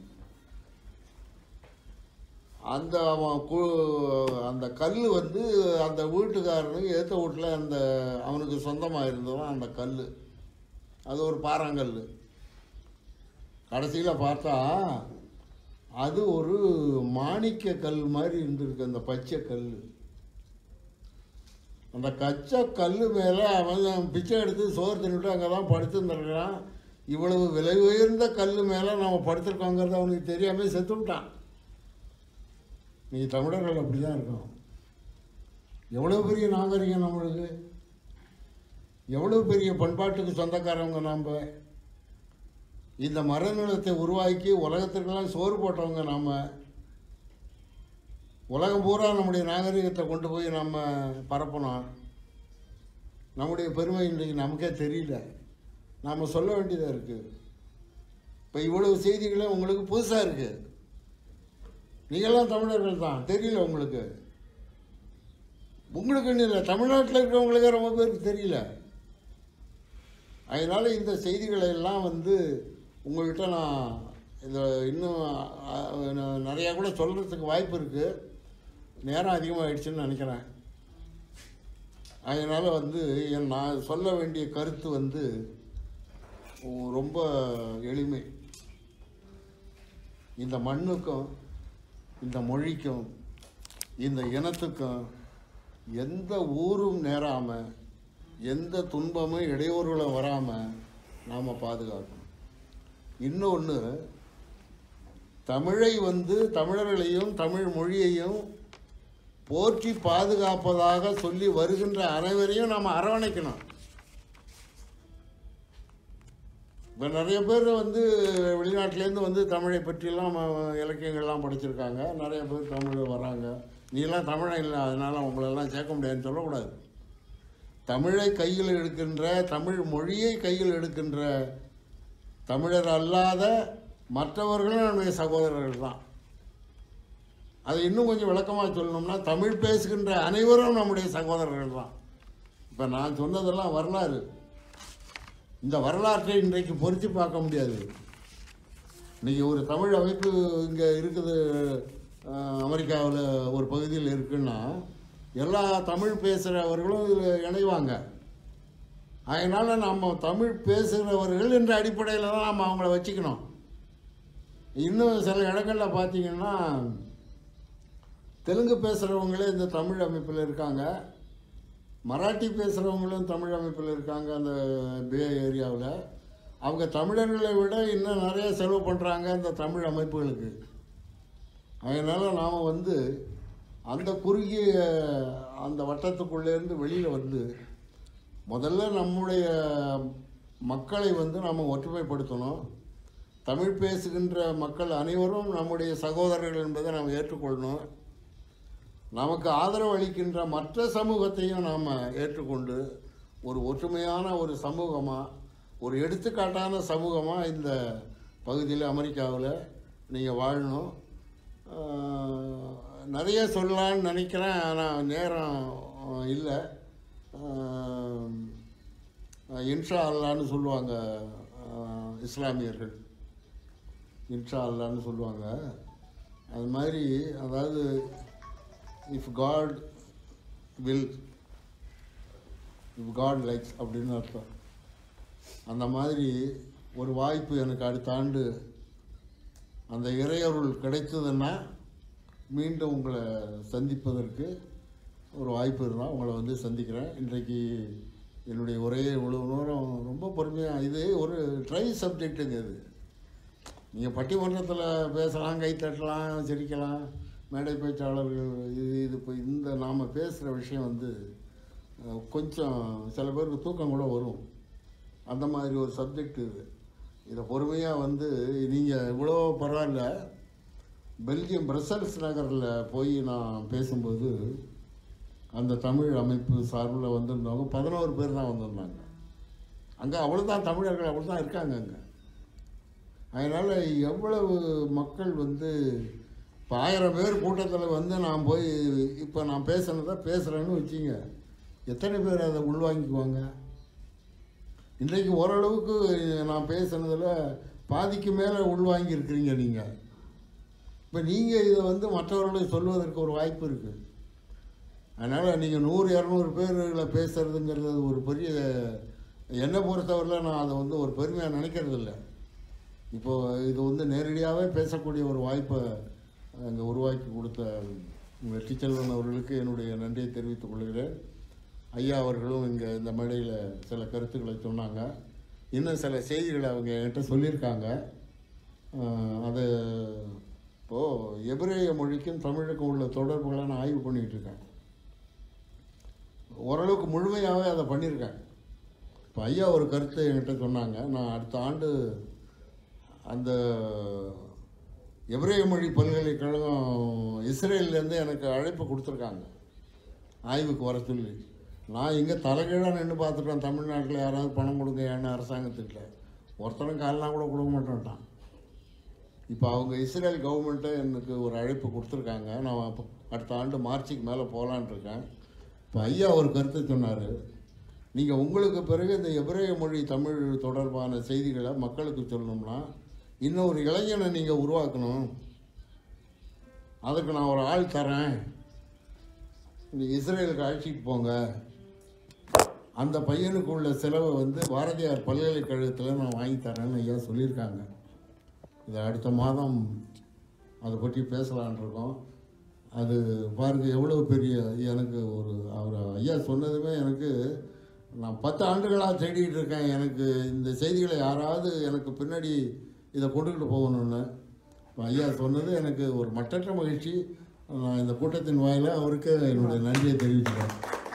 அந்த அவன் கு அந்த கல் வந்து அந்த வீட்டுக்காரனுக்கு ஏற்ற வீட்டில் அந்த அவனுக்கு சொந்தமாக இருந்தவன் அந்த கல் அது ஒரு பாறாங்கல் கடைசியில் பார்த்தா அது ஒரு மாணிக்க கல் மாதிரி இருந்திருக்கு அந்த பச்சை கல் அந்த கச்சை கல் மேலே அவன் பிச்சை எடுத்து சோறு தின்னுட்டு அங்கே தான் படுத்துருந்துருக்கான் இவ்வளவு விலை உயர்ந்த கல் மேலே நம்ம படுத்திருக்கோங்கிறது அவனுக்கு தெரியாமல் செத்து விட்டான் நீ தமிழர்கள் அப்படி தான் இருக்கோம் எவ்வளோ பெரிய நாகரிகம் நம்மளுக்கு எவ்வளோ பெரிய பண்பாட்டுக்கு சொந்தக்காரவங்க நாம் இந்த மரநிலத்தை உருவாக்கி உலகத்திற்கெல்லாம் சோறு போட்டவங்க நாம் உலகம் பூரா நம்முடைய நாகரிகத்தை கொண்டு போய் நம்ம பரப்பணும் நம்முடைய பெருமை இன்றைக்கு நமக்கே தெரியல நாம் சொல்ல வேண்டியதாக இருக்குது இப்போ இவ்வளவு செய்திகளே உங்களுக்கு புதுசாக இருக்குது நீங்களாம் தமிழர்கள் தான் தெரியல உங்களுக்கு உங்களுக்குன்னு இல்லை தமிழ்நாட்டில் இருக்கிறவங்களுக்கே ரொம்ப பேருக்கு தெரியல அதனால் இந்த செய்திகளை எல்லாம் வந்து உங்கள்கிட்ட நான் இந்த இன்னும் அஹ், நான் நிறையா கூட சொல்கிறதுக்கு வாய்ப்பு இருக்குது நேரம் அதிகமாகிடுச்சுன்னு நினைக்கிறேன் அதனால் வந்து என் நான் சொல்ல வேண்டிய கருத்து வந்து உ- ரொம்ப எளிமை இந்த மண்ணுக்கும் இந்த மொழிக்கும் இந்த இனத்துக்கும் எந்த ஊரும் நேராமல் எந்த துன்பமும் இடையூறுகளும் வராமல் நாம் பாதுகாக்கணும் இன்னொன்று தமிழை வந்து தமிழர்களையும் தமிழ் மொழியையும் போற்றி பாதுகாப்பதாக சொல்லி வருகின்ற அனைவரையும் நாம் அரவணைக்கணும் இப்போ நிறைய பேர் வந்து வெளிநாட்டிலேருந்து வந்து தமிழை பற்றியெல்லாம் அஹ், இலக்கியங்கள்லாம் படிச்சிருக்காங்க நிறைய பேர் தமிழ் வராங்க நீலாம் தமிழன் இல்லை அதனால் உங்களெல்லாம் சேர்க்க முடியாதுன்னு சொல்லக்கூடாது தமிழை கையில் எடுக்கின்ற தமிழ் மொழியை கையில் எடுக்கின்ற தமிழர் அல்லாத மற்றவர்களும் நம்முடைய சகோதரர்கள் தான் அதை இன்னும் கொஞ்சம் விளக்கமாக சொல்லணும்னா தமிழ் பேசுகின்ற அனைவரும் நம்முடைய சகோதரர்கள் தான் இப்போ நான் சொன்னதெல்லாம் வரலாறு இந்த வரலாற்றை இன்றைக்கு பொறித்து பார்க்க முடியாது இன்னைக்கு ஒரு தமிழ் அமைப்பு இங்கே இருக்குது அமெரிக்காவில் ஒரு பகுதியில் இருக்குன்னா எல்லா தமிழ் பேசுகிறவர்களும் இதில் இணைவாங்க அதனால் நம்ம தமிழ் பேசுகிறவர்கள் என்ற அடிப்படையில் தான் நம்ம அவங்கள வச்சுக்கணும் இன்னும் சில இடங்களில் பார்த்தீங்கன்னா தெலுங்கு பேசுகிறவங்களே இந்த தமிழ் அமைப்பில் இருக்காங்க மராட்டி பேசுகிறவங்களும் தமிழ் அமைப்பில் இருக்காங்க அந்த பே ஏரியாவில் அவங்க தமிழர்களை விட இன்னும் நிறைய செலவு பண்ணுறாங்க அந்த தமிழ் அமைப்புகளுக்கு அதனால் நாம் வந்து அந்த குறுகிய அந்த வட்டத்துக்குள்ளேருந்து வெளியில் வந்து முதல்ல நம்முடைய மக்களை வந்து நாம் ஒற்றுமைப்படுத்தணும் தமிழ் பேசுகின்ற மக்கள் அனைவரும் நம்முடைய சகோதரர்கள் என்பதை நாம் ஏற்றுக்கொள்ளணும் நமக்கு ஆதரவு அளிக்கின்ற மற்ற சமூகத்தையும் நாம் ஏற்றுக்கொண்டு ஒரு ஒற்றுமையான ஒரு சமூகமாக ஒரு எடுத்துக்காட்டான சமூகமாக இந்த பகுதியில் அமெரிக்காவில் நீங்கள் வாழணும் ஆஹ், நிறைய சொல்லலாம்னு நினைக்கிறேன் ஆனால் நேரம் ஆஹ், இல்லை ஆஹ், இன்ஷா அல்லான்னு சொல்லுவாங்க ஆஹ், இஸ்லாமியர்கள் இன்ஷா அல்லான்னு சொல்லுவாங்க அது மாதிரி அதாவது if God will if God likes அப்படின்னு அர்த்தம் அந்த மாதிரி ஒரு வாய்ப்பு எனக்கு அடுத்த ஆண்டு அந்த இறையருள் கிடைத்ததுன்னா மீண்டும் உங்களை சந்திப்பதற்கு ஒரு வாய்ப்பு இருந்தால் உங்களை வந்து சந்திக்கிறேன் இன்றைக்கு என்னுடைய உரையை இவ்வளவு நேரம் ரொம்ப பொறுமையாக இது ஒரு ட்ரை சப்ஜெக்ட்டுங்க இது நீங்கள் பட்டிமன்றத்தில் பேசலாம் கை தட்டலாம் சிரிக்கலாம் மேடை பேச்சாளர்கள் இது இது இப்போ இந்த நாம் பேசுகிற விஷயம் வந்து அஹ், கொஞ்சம் சில பேருக்கு தூக்கம் கூட வரும் அந்த மாதிரி ஒரு சப்ஜெக்ட் இது இதை பொறுமையாக வந்து நீங்கள் இவ்வளோ பரவாயில்ல பெல்ஜியம் பிரசல்ஸ் நகரில் போய் நான் பேசும்போது அந்த தமிழ் அமைப்பு சார்பில் வந்திருந்தவங்க பதினோரு பேர் தான் வந்திருந்தாங்க அங்கே அவ்வளோதான் தமிழர்கள் அவ்வளோ தான் இருக்காங்க அங்கே அதனால் எவ்வளவு மக்கள் வந்து இப்போ ஆயிரம் பேர் கூட்டத்தில் வந்து நான் போய் இப்போ நான் பேசுனதை பேசுகிறேன்னு வச்சிங்க எத்தனை பேர் அதை உள்வாங்கிக்குவாங்க இன்றைக்கு ஓரளவுக்கு நான் பேசுனதில் பாதிக்கு மேலே உள்வாங்கி இருக்கிறீங்க நீங்கள் இப்போ நீங்கள் இதை வந்து மற்றவர்களுக்கு சொல்வதற்கு ஒரு வாய்ப்பு இருக்குது அதனால் நீங்கள் நூறு இரநூறு பேர்களை பேசுகிறதுங்கிறது ஒரு பெரிய என்னை பொறுத்தவரையில் நான் அதை வந்து ஒரு பெருமையாக நினைக்கிறது இல்லை இப்போ இது வந்து நேரடியாகவே பேசக்கூடிய ஒரு வாய்ப்பை அங்கே உருவாக்கி கொடுத்த வெற்றிச்செல்வன் அவர்களுக்கு என்னுடைய நன்றியை தெரிவித்துக் கொள்கிறேன் ஐயா அவர்களும் இங்கே இந்த மேடையில் சில கருத்துக்களை சொன்னாங்க இன்னும் சில செய்திகளை அவங்க என்கிட்ட சொல்லியிருக்காங்க அஹ் அது இப்போது எபிரேய மொழிக்கும் தமிழுக்கும் உள்ள தொடர்புகளை நான் ஆய்வு பண்ணிகிட்டு இருக்கேன் ஓரளவுக்கு முழுமையாகவே அதை பண்ணியிருக்கேன் இப்போ ஐயா ஒரு கருத்தை என்கிட்ட சொன்னாங்க நான் அடுத்த ஆண்டு அந்த எபிரேய மொழி பல்கலைக்கழகம் இஸ்ரேல்லேருந்து எனக்கு அழைப்பு கொடுத்துருக்காங்க ஆய்வுக்கு வர சொல்லி நான் இங்கே தலைகீழாக நின்று பார்த்துட்டேன் தமிழ்நாட்டில் யாராவது பணம் கொடுங்க ஏன்னு அரசாங்கத்துக்கிட்ட ஒருத்தரும் காலெலாம் கூட கொடுக்க மாட்டேன்ட்டான் இப்போ அவங்க இஸ்ரேல் கவர்மெண்ட்டை எனக்கு ஒரு அழைப்பு கொடுத்துருக்காங்க நான் அப்ப அடுத்த ஆண்டு மார்ச்சுக்கு மேலே போகலான் இருக்கேன் இப்போ ஐயா ஒரு கருத்தை சொன்னார் நீங்கள் உங்களுக்கு பிறகு இந்த எபிரேய மொழி தமிழ் தொடர்பான செய்திகளை மக்களுக்கு சொல்லணும்னா இன்னும் ஒரு இளைஞனை நீங்கள் உருவாக்கணும் அதுக்கு நான் ஒரு ஆள் தரேன் நீ இஸ்ரேலுக்கு அழைச்சிட்டு போங்க அந்த பையனுக்கு உள்ள செலவை வந்து பாரதியார் பல்கலைக்கழகத்தில் நான் வாங்கி தரேன்னு ஐயா சொல்லியிருக்காங்க இது அடுத்த மாதம் அதை பற்றி பேசலான் இருக்கோம் அது பாருங்க எவ்வளோ பெரிய எனக்கு ஒரு அவர் ஐயா சொன்னதுமே எனக்கு நான் பத்து ஆண்டுகளாக தேடிட்டு இருக்கேன் எனக்கு இந்த செய்திகளை யாராவது எனக்கு பின்னாடி இதை கொண்டுக்கிட்டு போகணும்னு இப்ப ஐயா சொன்னது எனக்கு ஒரு மட்டற்ற மகிழ்ச்சி நான் இந்த கூட்டத்தின் வாயில அவருக்கு என்னுடைய நன்றியை தெரிவிச்சுக்கிறேன்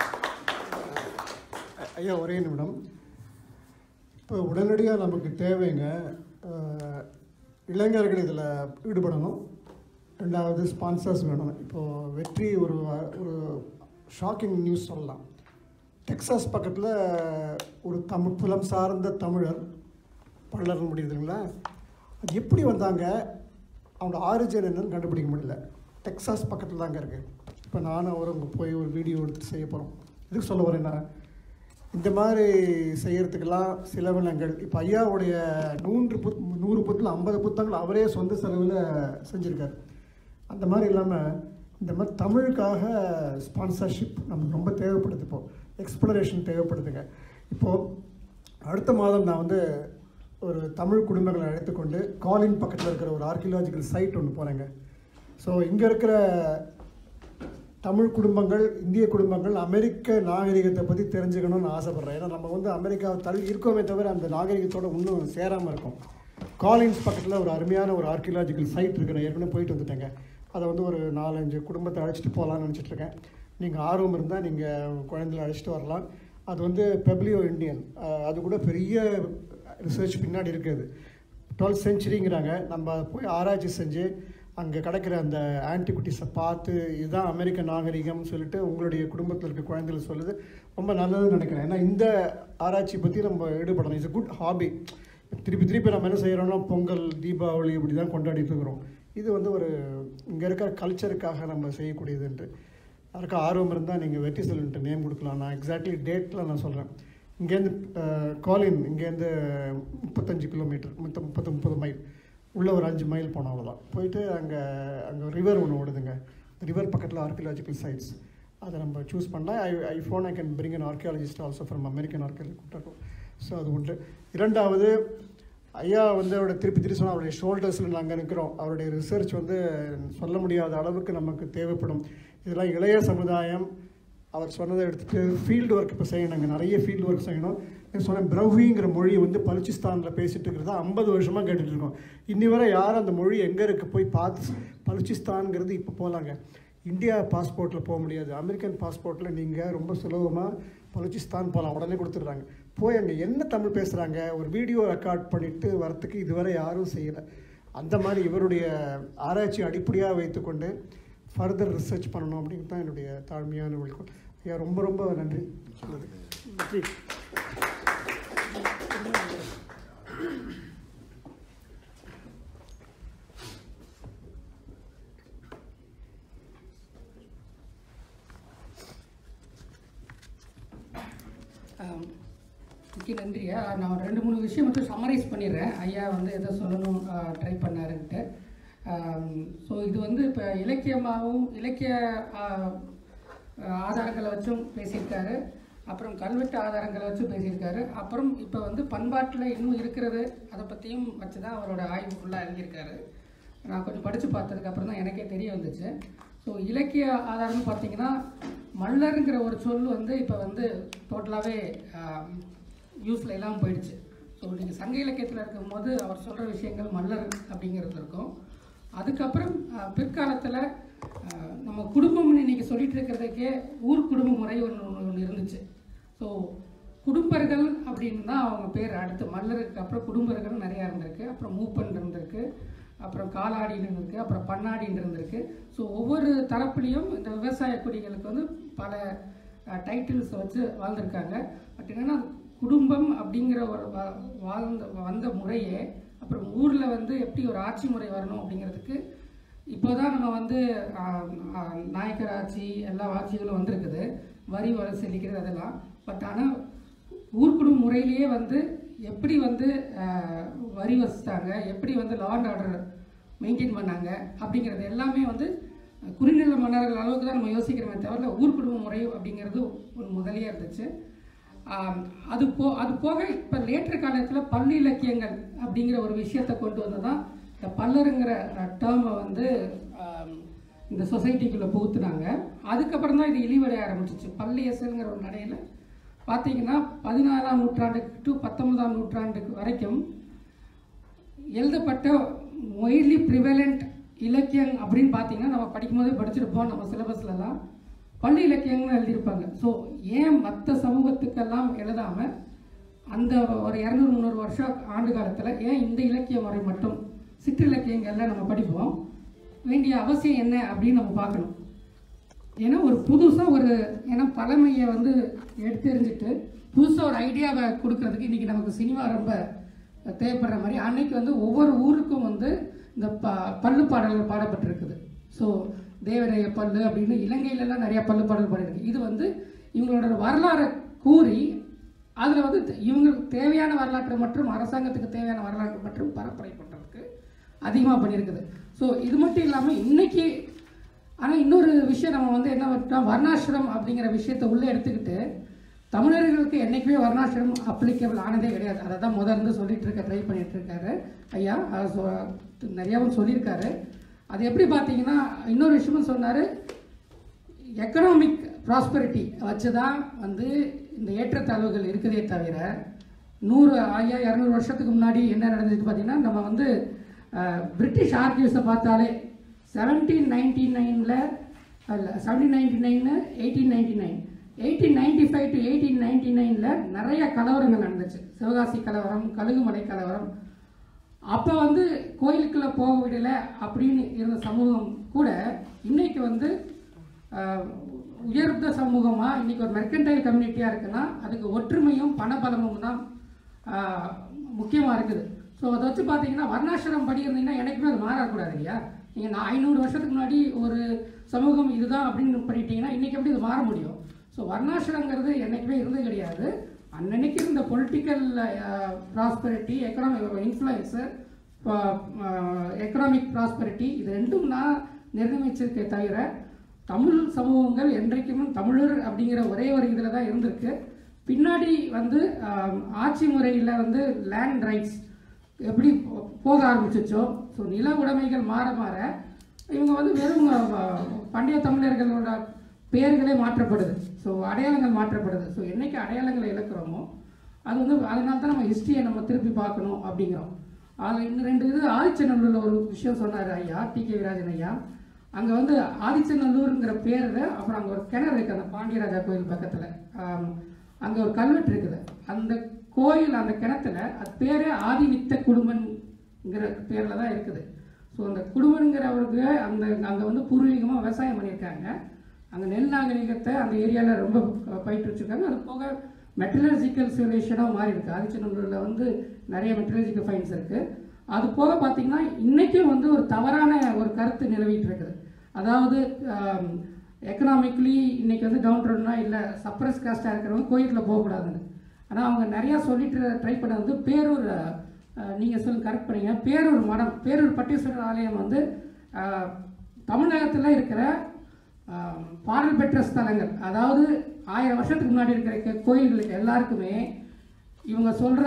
ஐயா ஒரே நிமிடம் இப்போ உடனடியாக நமக்கு தேவைங்க அஹ், இளைஞர்கள் இதில் ஈடுபடணும் ரெண்டாவது ஸ்பான்சர்ஸ் வேணும் இப்போது வெற்றி ஒரு ஒரு ஷாக்கிங் நியூஸ் சொல்லலாம் டெக்சாஸ் பக்கத்தில் ஒரு தமிழ் புலம் சார்ந்த தமிழர் பல்லர் முடியுதுங்களா அது எப்படி வந்தாங்க அவங்க ஆரிஜின் என்னன்னு கண்டுபிடிக்க முடியல டெக்சாஸ் பக்கத்தில் தாங்க இருக்குது இப்போ நானும் அவரும் அங்கே போய் ஒரு வீடியோ எடுத்து செய்ய போகிறோம் எதுக்கு சொல்ல வரேன்னா இந்த மாதிரி செய்யறதுக்கெல்லாம் செலவினங்கள் இப்போ ஐயாவுடைய நூன்று புத் நூறு புத்தில் ஐம்பது புத்தகங்கள் அவரே சொந்த செலவில் செஞ்சுருக்காரு அந்த மாதிரி இல்லாமல் இந்த மாதிரி தமிழுக்காக ஸ்பான்சர்ஷிப் நமக்கு ரொம்ப தேவைப்படுது இப்போ எக்ஸ்ப்ளரேஷன் தேவைப்படுதுங்க இப்போது அடுத்த மாதம் நான் வந்து ஒரு தமிழ் குடும்பங்களை அழைத்துக்கொண்டு காலின் பக்கத்தில் இருக்கிற ஒரு ஆர்கியலாஜிக்கல் சைட் ஒன்று போகிறேங்க ஸோ இங்கே இருக்கிற தமிழ் குடும்பங்கள் இந்திய குடும்பங்கள் அமெரிக்க நாகரிகத்தை பற்றி தெரிஞ்சுக்கணும்னு ஆசைப்பட்றேன் ஏன்னா நம்ம வந்து அமெரிக்காவை தள்ளி இருக்கோமே தவிர அந்த நாகரிகத்தோட இன்னும் சேராமல் இருக்கும் காலின்ஸ் பக்கத்தில் ஒரு அருமையான ஒரு ஆர்கியலாஜிக்கல் சைட் இருக்கு நான் ஏற்கனவே போயிட்டு வந்துட்டேங்க அதை வந்து ஒரு நாலஞ்சு குடும்பத்தை அழைச்சிட்டு போகலான்னு நினச்சிட்டு இருக்கேன் நீங்கள் ஆர்வம் இருந்தால் நீங்கள் குழந்தைகளை அழைச்சிட்டு வரலாம் அது வந்து பெப்ளியோ இந்தியன் அஹ் அது கூட பெரிய ரிசர்ச் பின்னாடி இருக்குது டுவெல்த் செஞ்சுரிங்கிறாங்க நம்ம அதை போய் ஆராய்ச்சி செஞ்சு அங்கே கிடைக்கிற அந்த ஆன்டிகுட்டிஸை பார்த்து இதுதான் அமெரிக்க நாகரிகம்னு சொல்லிட்டு உங்களுடைய குடும்பத்தில் இருக்க குழந்தைகள் சொல்லுது ரொம்ப நல்லதுன்னு நினைக்கிறேன் ஏன்னா இந்த ஆராய்ச்சி பற்றி நம்ம ஈடுபடணும் இட்ஸ் a குட் ஹாபி திருப்பி திருப்பி நம்ம என்ன செய்கிறோம்னா பொங்கல் தீபாவளி இப்படி தான் கொண்டாடிட்டு இருக்கிறோம் இது வந்து ஒரு இங்கே இருக்கிற கல்ச்சருக்காக நம்ம செய்யக்கூடியதுன்ட்டு யாருக்கும் ஆர்வம் இருந்தால் நீங்கள் வெற்றி செல்வன்ட்டு நேம் கொடுக்கலாம் நான் எக்ஸாக்ட்லி டேட்டில் நான் சொல்கிறேன் இங்கேருந்து காலின் இங்கேருந்து முப்பத்தஞ்சு கிலோமீட்டர் முப்பத்த முப்பத்து முப்பது மைல் உள்ள ஒரு அஞ்சு மைல் போனோம் அவ்வளோதான் போயிட்டு அங்கே அங்கே ரிவர் ஒன்று ஓடுதுங்க ரிவர் பக்கத்தில் ஆர்கியலாஜிக்கல் சைட்ஸ் அதை நம்ம சூஸ் பண்ணால் I I phone I can bring an archaeologist also from American archaeology கூப்பிட்டு ஸோ அது ஒன்று இரண்டாவது ஐயா வந்து அவருடைய திருப்பி திருப்பி சொன்ன அவருடைய ஷோல்டர்ஸில் நாங்கள் நிற்கிறோம் அவருடைய ரிசர்ச் வந்து சொல்ல முடியாத அளவுக்கு நமக்கு தேவைப்படும் இதெல்லாம் இளைய சமுதாயம் அவர் சொன்னதை எடுத்துகிட்டு ஃபீல்டு ஒர்க் இப்போ செய்யணுங்க நிறைய ஃபீல்டு ஒர்க் செய்யணும் நான் சொன்னேன் பிரௌஹிங்கிற மொழி வந்து பலுச்சிஸ்தானில் பேசிட்டு இருக்கிறத ஐம்பது வருஷமாக கேட்டுட்டு இருக்கோம் இன்னி வரை யாரும் அந்த மொழி எங்கே இருக்கு போய் பார்த்து பலுச்சிஸ்தான்ங்கிறது இப்போ போகலாங்க இந்தியா பாஸ்போர்ட்டில் போக முடியாது அமெரிக்கன் பாஸ்போர்ட்டில் நீங்கள் ரொம்ப சுலபமாக பலுச்சிஸ்தான் போகலாம் உடனே கொடுத்துட்றாங்க போய் அங்கே என்ன தமிழ் பேசுகிறாங்க ஒரு வீடியோ ரெக்கார்ட் பண்ணிட்டு வரத்துக்கு இதுவரை யாரும் செய்யலை அந்த மாதிரி இவருடைய ஆராய்ச்சி அடிப்படையாக வைத்துக்கொண்டு ஃபர்தர் ரிசர்ச் பண்ணணும் அப்படிங்கிறது தான் என்னுடைய தாழ்மையான வேண்டுகோள் ஐயா ரொம்ப ரொம்ப நன்றி சொன்னதுக்கு நன்றி ஆம். மிக்க நன்றி ஐயா நான் ஒரு ரெண்டு மூணு விஷயம் மட்டும் சம்மரைஸ் பண்ணிடுறேன் ஐயா வந்து எதை சொல்லணும் ட்ரை பண்ணாருன்ட்டு ஸோ இது வந்து இப்போ இலக்கியமாகவும் இலக்கிய ஆ, ஆதாரங்களை வச்சும் பேசியிருக்காரு அப்புறம் கல்வெட்டு ஆதாரங்களை வச்சும் பேசியிருக்காரு அப்புறம் இப்போ வந்து பண்பாட்டில் இன்னும் இருக்கிறது அதை பற்றியும் வச்சு தான் அவரோட ஆய்வு ஃபுல்லாக எழுதியிருக்காரு நான் கொஞ்சம் படித்து பார்த்ததுக்கு அப்புறம் தான் எனக்கே தெரிய வந்துச்சு ஸோ இலக்கிய ஆதாரம்னு பார்த்தீங்கன்னா மல்லருங்கிற ஒரு சொல் வந்து இப்போ வந்து டோட்டலாகவே யூஸில் எல்லாம் போயிடுச்சு ஸோ நீங்கள் சங்க இலக்கியத்தில் இருக்கும்போது அவர் சொல்கிற விஷயங்கள் மல்லர் அப்படிங்கிறது இருக்கும் அதுக்கப்புறம் பிற்காலத்தில் நம்ம குடும்பம்னு இன்னைக்கு சொல்லிட்டு இருக்கிறதுக்கே ஊர் குடும்ப முறை ஒன்று ஒன்று இருந்துச்சு ஸோ குடும்பர்கள் அப்படின்னு தான் அவங்க பேர் அடுத்து மல்லருக்கு அப்புறம் குடும்பர்கள் நிறையா இருந்திருக்கு அப்புறம் மூப்பன் இருந்திருக்கு அப்புறம் காலாடின்னு இருந்திருக்கு அப்புறம் பண்ணாடின்னு இருந்திருக்கு ஸோ ஒவ்வொரு தரப்புலையும் இந்த விவசாய குடிகளுக்கு வந்து பல டைட்டில்ஸ் வச்சு வாழ்ந்திருக்காங்க பட் என்னன்னா குடும்பம் அப்படிங்கிற ஒரு வ- வாழ்ந்த வந்த முறையே அப்புறம் ஊரில் வந்து எப்படி ஒரு ஆட்சி முறை வரணும் அப்படிங்கிறதுக்கு இப்போதான் நம்ம வந்து ஆஹ், ஆஹ், நாயக்கர் ஆட்சி எல்லா ஆட்சிகளும் வந்திருக்குது வரி வர செலுக்கிறது அதெல்லாம் பட் ஆனால் ஊர்க்குடும் முறையிலேயே வந்து எப்படி வந்து ஆஹ், வரி வசித்தாங்க எப்படி வந்து லா அண்ட் ஆர்டர் மெயின்டைன் பண்ணாங்க அப்படிங்கிறது எல்லாமே வந்து குறுநில மன்னர்கள் அளவுக்கு தான் நம்ம யோசிக்கிறோமே தவிர ஊர்க்குடும்ப முறை அப்படிங்கிறது ஒரு முதலியே இருந்துச்சு ஆம், அது போ அது போக இப்போ லேட்டர் காலத்தில் பள்ளி இலக்கியங்கள் அப்படிங்கிற ஒரு விஷயத்தை கொண்டு வந்து தான் இந்த பல்லருங்கிற டேர்மை வந்து ஆம், இந்த சொசைட்டிக்குள்ளே புகுத்துனாங்க அதுக்கப்புறம் தான் இது இழிவடைய ஆரம்பிச்சிச்சு பள்ளியசல்ங்கிற ஒரு நடையில் பார்த்தீங்கன்னா பதினாலாம் நூற்றாண்டுக்கு டு பத்தொன்பதாம் நூற்றாண்டுக்கு வரைக்கும் எழுதப்பட்ட மொய்லி ப்ரிவலண்ட் இலக்கியம் அப்படின்னு பார்த்தீங்கன்னா நம்ம படிக்கும்போதே படிச்சிருப்போம் நம்ம சிலபஸ்லலாம் பள்ளி இலக்கியங்கள்னு எழுதியிருப்பாங்க ஸோ ஏன் மற்ற சமூகத்துக்கெல்லாம் எழுதாமல் அந்த ஒரு இரநூறு முந்நூறு வருஷம் ஆண்டு காலத்தில் ஏன் இந்த இலக்கிய முறை மட்டும் சிற்றிலக்கியங்களில் நம்ம படிப்போம் வேண்டிய அவசியம் என்ன அப்படின்னு நம்ம பார்க்கணும் ஏன்னா ஒரு புதுசாக ஒரு ஏன்னா பழமையை வந்து எடுத்தெறிஞ்சிட்டு புதுசாக ஒரு ஐடியாவை கொடுக்கறதுக்கு இன்றைக்கி நமக்கு சினிமா ரொம்ப தேவைப்படுற மாதிரி அன்னைக்கு வந்து ஒவ்வொரு ஊருக்கும் வந்து இந்த ப பள்ளு பாடல்கள் பாடப்பட்டிருக்குது ஸோ தேவரைய பல்லு அப்படின்னு இலங்கையிலலாம் நிறைய பல்லு பாடல் பாடியிருக்கு இது வந்து இவங்களோட வரலாறை கூறி அதில் வந்து தெ- இவங்களுக்கு தேவையான வரலாற்றை மற்றும் அரசாங்கத்துக்கு தேவையான வரலாற்றை மற்றும் பரப்புரை பண்ணுறதுக்கு அதிகமாக பண்ணியிருக்குது ஸோ இது மட்டும் இல்லாமல் இன்னைக்கு ஆனால் இன்னொரு விஷயம் நம்ம வந்து என்ன பண்ணிட்டோம் வர்ணாசிரம் அப்படிங்கிற விஷயத்தை உள்ளே எடுத்துக்கிட்டு தமிழர்களுக்கு என்றைக்குமே வர்ணாசிரம் அப்ளிகபிள் ஆனதே கிடையாது அதை தான் முதல்ல இருந்து சொல்லிட்டு இருக்க ட்ரை பண்ணிட்டு இருக்காரு ஐயா அது சொ- நிறையாவும் சொல்லியிருக்காரு அது எப்படி பார்த்தீங்கன்னா இன்னொரு விஷயமும் சொன்னார் எக்கனாமிக் ப்ராஸ்பரிட்டி வச்சு தான் வந்து இந்த ஏற்றத்தாழ்வுகள் இருக்குதே தவிர நூறு ஐயா இரநூறு வருஷத்துக்கு முன்னாடி என்ன நடந்துச்சு பார்த்தீங்கன்னா நம்ம வந்து அஹ், பிரிட்டிஷ் ஆர்கியூஸை பார்த்தாலே செவன்டீன் நைன்டி நைனில் இல்லை seventeen ninety nine eighteen ninety nine eighteen ninety five to eighteen ninety நைனில் நிறைய கலவரங்கள் நடந்துச்சு சிவகாசி கலவரம் கழுகுமலை கலவரம் அப்போ வந்து கோயிலுக்குள்ள போக விடல அப்படின்னு இருந்த சமூகம் கூட இன்னைக்கு வந்து ஆஹ், உயர்ந்த சமூகமா இன்னைக்கு ஒரு மெர்கன்டைல் கம்யூனிட்டியா இருக்குன்னா அதுக்கு ஒற்றுமையும் பணபலமும் தான் ஆஹ், முக்கியமா இருக்குது ஸோ அதை வச்சு பார்த்தீங்கன்னா வர்ணாசிரம் படி இருந்தீங்கன்னா எனக்குமே அது மாறக்கூடாது இல்லையா நீங்கள் நான் ஐநூறு வருஷத்துக்கு முன்னாடி ஒரு சமூகம் இதுதான் அப்படின்னு பண்ணிட்டீங்கன்னா இன்னைக்கு எப்படி இது மாற முடியும் ஸோ வர்ணாசிரங்கிறது என்னைக்குமே இருந்தது கிடையாது அன்னன்னைக்கு இருந்த political prosperity economic influence economic prosperity இது ரெண்டும் நான் நிர்ணயிச்சிருக்கே தவிர தமிழ் சமூகங்கள் என்றைக்குமே தமிழர் அப்படிங்கிற ஒரே ஒரு இதில் தான் இருந்திருக்கு பின்னாடி வந்து ஆஹ், ஆட்சி முறையில் வந்து லேண்ட் ரைட்ஸ் எப்படி போ- போக ஆரம்பிச்சிச்சோ ஸோ நில உடைமைகள் மாற மாற இவங்க வந்து வெறும் அஹ், பண்டைய தமிழர்களோட பெயர்களே மாற்றப்படுது ஸோ அடையாளங்கள் மாற்றப்படுது ஸோ என்னைக்கு அடையாளங்களை இழக்கிறோமோ அது வந்து அதனால தான் நம்ம ஹிஸ்ட்ரியை நம்ம திருப்பி பார்க்கணும் அப்படிங்கிறோம் அதில் இன்னும் ரெண்டு இது ஆதிச்சநல்லூரில் ஒரு விஷயம் சொன்னார் ஐயா டி கே விராஜன் ஐயா அங்கே வந்து ஆதிச்சநல்லூருங்கிற பேரில் அப்புறம் அங்கே ஒரு கிணறு இருக்குது அந்த பாண்டியராஜா கோயில் பக்கத்தில் அங்கே ஒரு கல்வெட்டு இருக்குது அந்த கோயில் அந்த கிணத்துல அது பேரே ஆதிநித்த குடும்பங்கிற பேரில் தான் இருக்குது ஸோ அந்த குடும்பங்கிறவருக்கு அந்த அங்கே வந்து பூர்வீகமாக விவசாயம் பண்ணியிருக்காங்க அங்கே நெல் நாகரிகத்தை அந்த ஏரியாவில் ரொம்ப பயிற்றுச்சிருக்காங்க அது போக மெட்டலர்ஜிக்கல் சிவிலேஷனாக மாறி இருக்கு ஆதிச்சநல்லூரில் வந்து நிறைய மெட்டலர்ஜிக்கல் ஃபைன்ஸ் இருக்குது அது போக பார்த்தீங்கன்னா இன்றைக்கும் வந்து ஒரு தவறான ஒரு கருத்து நிலவிட்டு இருக்குது அதாவது எக்கனாமிக்கலி இன்னைக்கு வந்து டவுன் ரோட்னா இல்லை சப்ரஸ் காஸ்ட்டாக இருக்கிறவங்க கோயிலுக்குள்ள போகக்கூடாதுன்னு ஆனால் அவங்க நிறையா சொல்லிட்டு ட்ரை பண்ண வந்து பேரூர் நீங்கள் சொல்லுங்க கரெக்ட் பண்ணீங்க பேரூர் மடம் பேரூர் பட்டீஸ்வரர் ஆலயம் வந்து அஹ், தமிழகத்தில் இருக்கிற அஹ், பாடல் பெற்ற ஸ்தலங்கள் அதாவது ஆயிரம் வருஷத்துக்கு முன்னாடி இருக்கிற கே- கோயில்களுக்கு எல்லாருக்குமே இவங்க சொல்கிற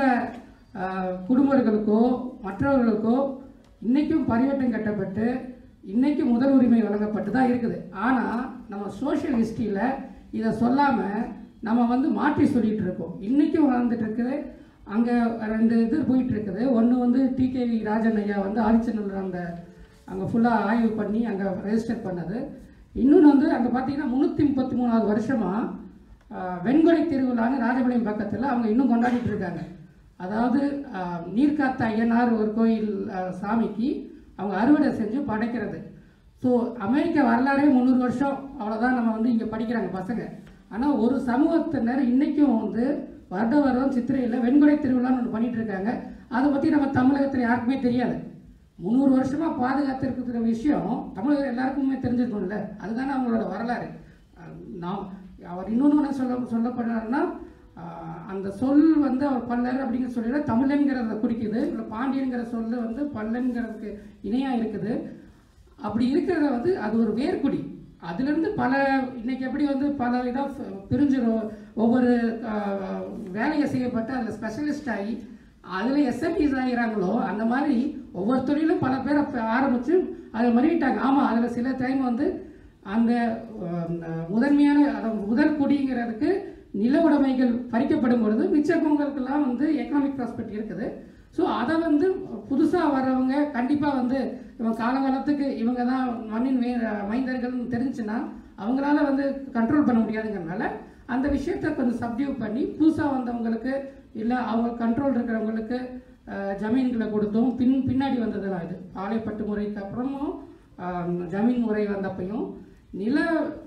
குடும்பங்களுக்கோ மற்றவர்களுக்கோ இன்றைக்கும் பரிவட்டம் கட்டப்பட்டு இன்றைக்கும் முதல் உரிமை வழங்கப்பட்டு தான் இருக்குது ஆனால் நம்ம சோஷியல் ஹிஸ்ட்ரியில் இதை சொல்லாமல் நம்ம வந்து மாற்றி சொல்லிட்டு இருக்கோம் இன்றைக்கும் வளர்ந்துட்டு இருக்குது அங்கே ரெண்டு இது போயிட்டு இருக்குது ஒன்று வந்து டிகேவி ராஜன் ஐயா வந்து ஆதிச்சநல்லூர் அந்த அங்கே ஃபுல்லாக ஆய்வு பண்ணி அங்கே ரெஜிஸ்டர் பண்ணது இன்னொன்று வந்து அங்கே பார்த்தீங்கன்னா முந்நூற்றி முப்பத்தி மூணாவது வருஷமாக வெண்கொடை திருவிழான்னு ராஜபாளையம் பக்கத்தில் அவங்க இன்னும் கொண்டாடிட்டு இருக்காங்க அதாவது ஆஹ், நீர்காத்த ஐயனார் ஒரு கோயில் ஆஹ், சாமிக்கு அவங்க அறுவடை செஞ்சு படைக்கிறது ஸோ அமெரிக்க வரலாறே முந்நூறு வருஷம் அவ்வளோதான் நம்ம வந்து இங்கே படிக்கிறாங்க பசங்க ஆனால் ஒரு சமூகத்தினர் இன்றைக்கும் வந்து வருட வருடம் சித்திரையில் வெண்கொடை திருவிழான்னு ஒன்று பண்ணிட்டு இருக்காங்க அதை பற்றி நம்ம தமிழகத்தில் யாருக்குமே தெரியாது முந்நூறு வருஷமா பாதுகாத்திருக்கிற விஷயம் தமிழக எல்லாருக்குமே தெரிஞ்சிருக்கும்ல அதுதானே அவங்களோட வரலாறு அஹ் நாம் அவர் இன்னொன்று என்ன சொல்ல சொல்லப்படுறாருன்னா அஹ் அந்த சொல் வந்து அவர் பல்லர் அப்படிங்கிற சொல்லிட தமிழன்கிறத குறிக்குது இல்லை பாண்டியன்கிற சொல்லு வந்து பல்லன்கிறதுக்கு இணையாக இருக்குது அப்படி இருக்கிறத வந்து அது ஒரு வேர்க்குடி அதுலேருந்து பல இன்னைக்கு எப்படி வந்து பல இதாக பிரிஞ்சிரும் ஒவ்வொரு அஹ், வேலையை செய்யப்பட்டு அதில் ஸ்பெஷலிஸ்ட் ஆகி அதில் எஸ்எம்இஸ் ஆகிறாங்களோ அந்த மாதிரி ஒவ்வொரு தொழிலும் பல பேர் அப்ப ஆரம்பித்து அதை மறிவிட்டாங்க ஆமாம் அதில் சில டைம் வந்து அந்த அஹ், முதன்மையான அதாவது முதல் குடிங்கிறதுக்கு நில உடைமைகள் பறிக்கப்படும் பொழுது மிச்சவங்களுக்கெல்லாம் வந்து எக்கனாமிக் ப்ராஸ்பெக்ட் இருக்குது ஸோ அதை வந்து புதுசாக வர்றவங்க கண்டிப்பாக வந்து இவங்க காலகாலத்துக்கு இவங்க தான் மண்ணின் மே மைந்தர்கள்னு தெரிஞ்சுன்னா அவங்களால வந்து கண்ட்ரோல் பண்ண முடியாதுங்கிறனால அந்த விஷயத்தை கொஞ்சம் சப்டியூ பண்ணி புதுசாக வந்தவங்களுக்கு இல்லை அவங்க கண்ட்ரோல் இருக்கிறவங்களுக்கு அஹ், ஜமீன்களை கொடுத்தும் பின் பின்னாடி வந்ததெல்லாம் இது ஆலைப்பட்டு முறைக்கு அப்புறமும் அஹ், ஜமீன் முறை வந்தப்பையும் நில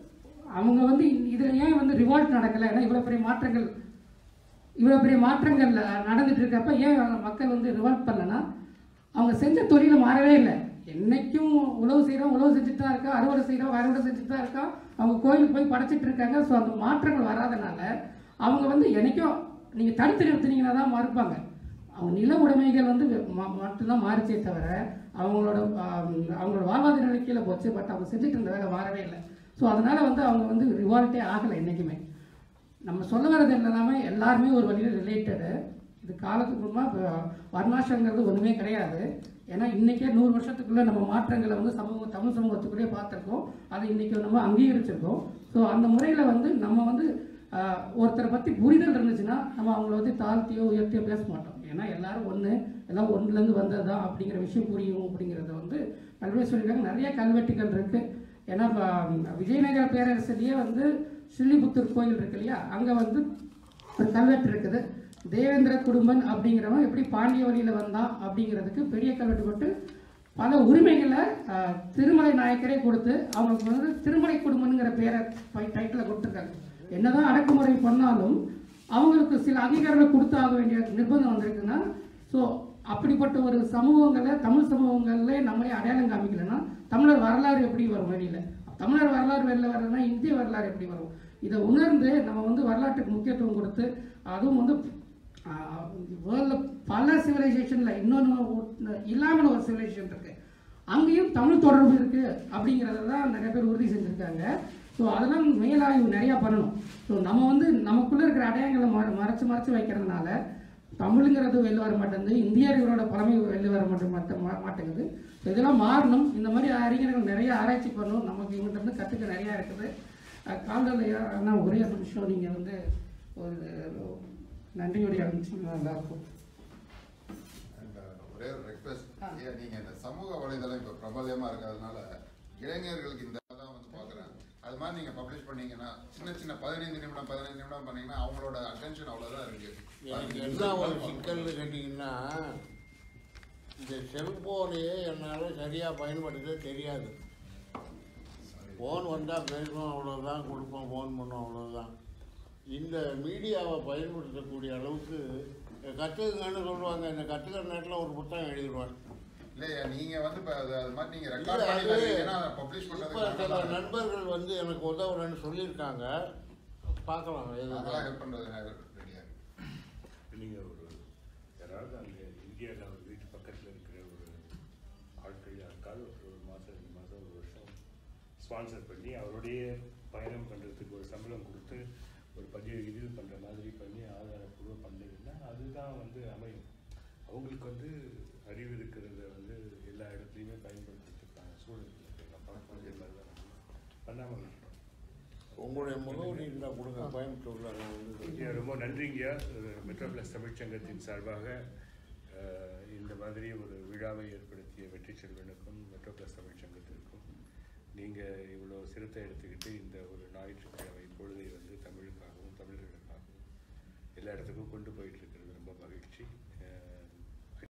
அவங்க வந்து இதில் ஏன் வந்து ரிவால்ட் நடக்கலை ஏன்னா இவ்வளோ பெரிய மாற்றங்கள் இவ்வளோ பெரிய மாற்றங்கள் நடந்துட்டு இருக்கப்ப ஏன் மக்கள் வந்து ரிவால்ட் பண்ணலன்னா அவங்க செஞ்ச தொழில மாறவே இல்லை என்னைக்கும் உழவு செய்கிறோம் உழவு செஞ்சுட்டு தான் இருக்கா அறுவடை செய்கிறோம் அறுவடை செஞ்சுட்டு தான் இருக்கா அவங்க கோயிலுக்கு போய் படைச்சிட்டு இருக்காங்க ஸோ அந்த மாற்றங்கள் வராதனால அவங்க வந்து என்னைக்கும் நீங்கள் தடுத்து நிறுத்தினீங்கன்னா தான் மறுப்பாங்க அவங்க நில உடைமைகள் வந்து ம- மட்டும்தான் மாறிச்சே தவிர அவங்களோட ஆம், அவங்களோட வாழ்வாதார நிலை கீழே போச்சு பட் அவங்க செஞ்சுட்டு இருந்த வேலை மாறவே இல்லை ஸோ அதனால வந்து அவங்க வந்து ரிவால்ட்டே ஆகலை என்றைக்குமே நம்ம சொல்ல வர்றது எல்லாமே எல்லாருமே ஒரு வழியில் ரிலேட்டடு இது காலத்துக்கு முன்பாக வர்ணாசிரங்கிறது ஒன்றுமே கிடையாது ஏன்னா இன்றைக்கே நூறு வருஷத்துக்குள்ளே நம்ம மாற்றங்களை வந்து சமூக தமிழ் சமூகத்துக்குள்ளேயே பார்த்துருக்கோம் அதை இன்றைக்கி நம்ம அங்கீகரிச்சிருக்கோம் ஸோ அந்த முறையில் வந்து நம்ம வந்து ஆஹ், ஒருத்தரை பற்றி புரிதல் இருந்துச்சுன்னா நம்ம அவங்கள வந்து தாழ்த்தியோ உயர்த்தியோ பேச மாட்டோம் ஏன்னா எல்லாரும் ஒன்று எல்லாம் ஒன்றுலேருந்து வந்தது தான் அப்படிங்கிற விஷயம் புரியும் அப்படிங்கிறத வந்து பல்வேறு சொல்லியிருக்காங்க நிறைய கல்வெட்டுகள் இருக்குது ஏன்னா இப்போ விஜயநகர பேரரசுலேயே வந்து ஸ்ரீலிபுத்தூர் கோயில் இருக்கு இல்லையா அங்கே வந்து ஒரு கல்வெட்டு இருக்குது தேவேந்திர குடும்பன் அப்படிங்கிறவன் எப்படி பாண்டிய வழியில் வந்தான் அப்படிங்கிறதுக்கு பெரிய கல்வெட்டு போட்டு பல உரிமைகளை ஆஹ், திருமலை நாயக்கரே கொடுத்து அவங்களுக்கு வந்து திருமலை குடும்பம்ங்கிற பேரை டைட்டில் கொடுத்துருக்காங்க என்னதான் அடக்குமுறை பண்ணாலும் அவங்களுக்கு சில அங்கீகாரங்களை கொடுத்து ஆக வேண்டிய நிர்பந்தம் வந்திருக்குன்னா ஸோ அப்படிப்பட்ட ஒரு சமூகங்களை தமிழ் சமூகங்களே நம்மளே அடையாளம் காமிக்கலைன்னா தமிழர் வரலாறு எப்படி வரும் வெளியில் தமிழர் வரலாறு வெளில வரணும்னா இந்திய வரலாறு எப்படி வரும் இதை உணர்ந்து நம்ம வந்து வரலாற்றுக்கு முக்கியத்துவம் கொடுத்து அதுவும் வந்து வேர்ல்டில் பல சிவிலைசேஷனில் இன்னொன்று இல்லாமல் ஒரு சிவிலைசேஷன் இருக்கு அங்கேயும் தமிழ் தொடர்பு இருக்கு அப்படிங்கிறத தான் நிறைய பேர் உறுதி செஞ்சுருக்காங்க ஸோ அதெல்லாம் மேலாய்வு நிறையா பண்ணணும் ஸோ நம்ம வந்து நமக்குள்ளே இருக்கிற அடையாளங்களை மற மறைச்சு மறைச்சு வைக்கிறதுனால தமிழுங்கிறது வெளில வர மாட்டேங்குது இந்தியர்களோட பழமை வெளில வர மாட்டே மாட்ட- மா- மாட்டேங்குது ஸோ இதெல்லாம் மாறணும் இந்த மாதிரி அறிஞர்கள் நிறைய ஆராய்ச்சி பண்ணணும் நமக்கு இவங்ககிட்ட இருந்து கற்றுக்க நிறையா இருக்குது கால்களில் ஆனால் ஒரே நிமிஷம் நீங்கள் வந்து ஒரு நன்றியோடைய அனுப்பிச்சிங்கன்னா நல்லாயிருக்கும் And, uh, ஒரே ஒரு ரெக்வெஸ்ட் ஆ. நீங்க இந்த சமூக வலைதளம் இப்ப பிரபலமா இருக்கிறதுனால இளைஞர்களுக்கு இந்த தான் வந்து பாக்குறேன் அது மாதிரி நீங்க பப்ளிஷ் பண்ணீங்கன்னா சின்ன சின்ன பதினைந்து நிமிடம் பதினைந்து நிமிடம் பண்ணீங்கன்னா அவங்களோட அட்டென்ஷன் அவ்வளவுதான் இருக்கு எனக்கு என்ன ஒரு சிக்கல்னு கேட்டிங்கன்னா இந்த செல்ஃபோனையே என்னால் சரியாக பயன்படுத்த தெரியாது ஃபோன் வந்தால் பேசுவோம் அவ்வளோதான் கொடுப்போம் ஃபோன் பண்ணோம் அவ்வளோதான் இந்த மீடியாவை பயன்படுத்தக்கூடிய அளவுக்கு கற்றுக்குங்கன்னு சொல்லுவாங்க இந்த கற்றுக்கிற நேரத்தில் ஒரு புத்தகம் எழுதிடுவேன் இல்லையா நீங்க வந்து இப்ப அது அது மாதிரி நீங்க இல்ல, ரெக்கார்ட் பண்ணி அது தருவீங்கன்னா அதை பப்ளிஷ் இப்போ சில பண்றதுக்கு நண்பர்கள் வந்து எனக்கு உதவுறேன்னு சொல்லியிருக்காங்க பார்க்கலாம் எது அதெல்லாம் ஹெல்ப் பண்றது ரெடியா நீங்கள் ஒரு யாராவது அங்கே இந்தியாவில் ஒரு வீட்டு பக்கத்தில் இருக்கிற ஒரு ஆட்கள் யாருக்காவது ஒரு ஒரு மாதம் ரெண்டு மாதம் ஒரு வருஷம் ஸ்பான்சர் பண்ணி அவருடைய பயணம் பண்ணுறதுக்கு ஒரு சம்பளம் கொடுத்து ஒரு பதிவு இது பண்ணுற மாதிரி பண்ணி ஆதாரப்பூர்வம் பண்ணீங்கன்னா அதுதான் வந்து அமையும் அவங்களுக்கு வந்து அறிவு இருக்கிறத வந்து எல்லா இடத்துலையுமே பயன்படுத்துறதுக்கான சூழல் இருக்கு நான் பார்க்கக்கூடிய மாதிரி தான் நம்ம பண்ணாமல் விட்டுட்டோம் உங்களுடைய முகவரி இருந்தால் கொடுங்க கோயம்புத்தூரில் நான் வந்து ஐயா, ரொம்ப நன்றிங்க மெட்ரோ பிளஸ் தமிழ்ச்சங்கத்தின் சார்பாக அஹ், இந்த மாதிரி ஒரு விழாவை ஏற்படுத்திய வெற்றி செல்வனுக்கும் மெட்ரோ பிளஸ் தமிழ்ச்சங்கத்திற்கும் நீங்கள் இவ்வளோ சிரத்தை எடுத்துக்கிட்டு இந்த ஒரு ஞாயிற்றுக்கிழமை பொழுதை வந்து தமிழுக்காகவும் தமிழர்களுக்காகவும் எல்லா இடத்துக்கும் கொண்டு போயிட்டு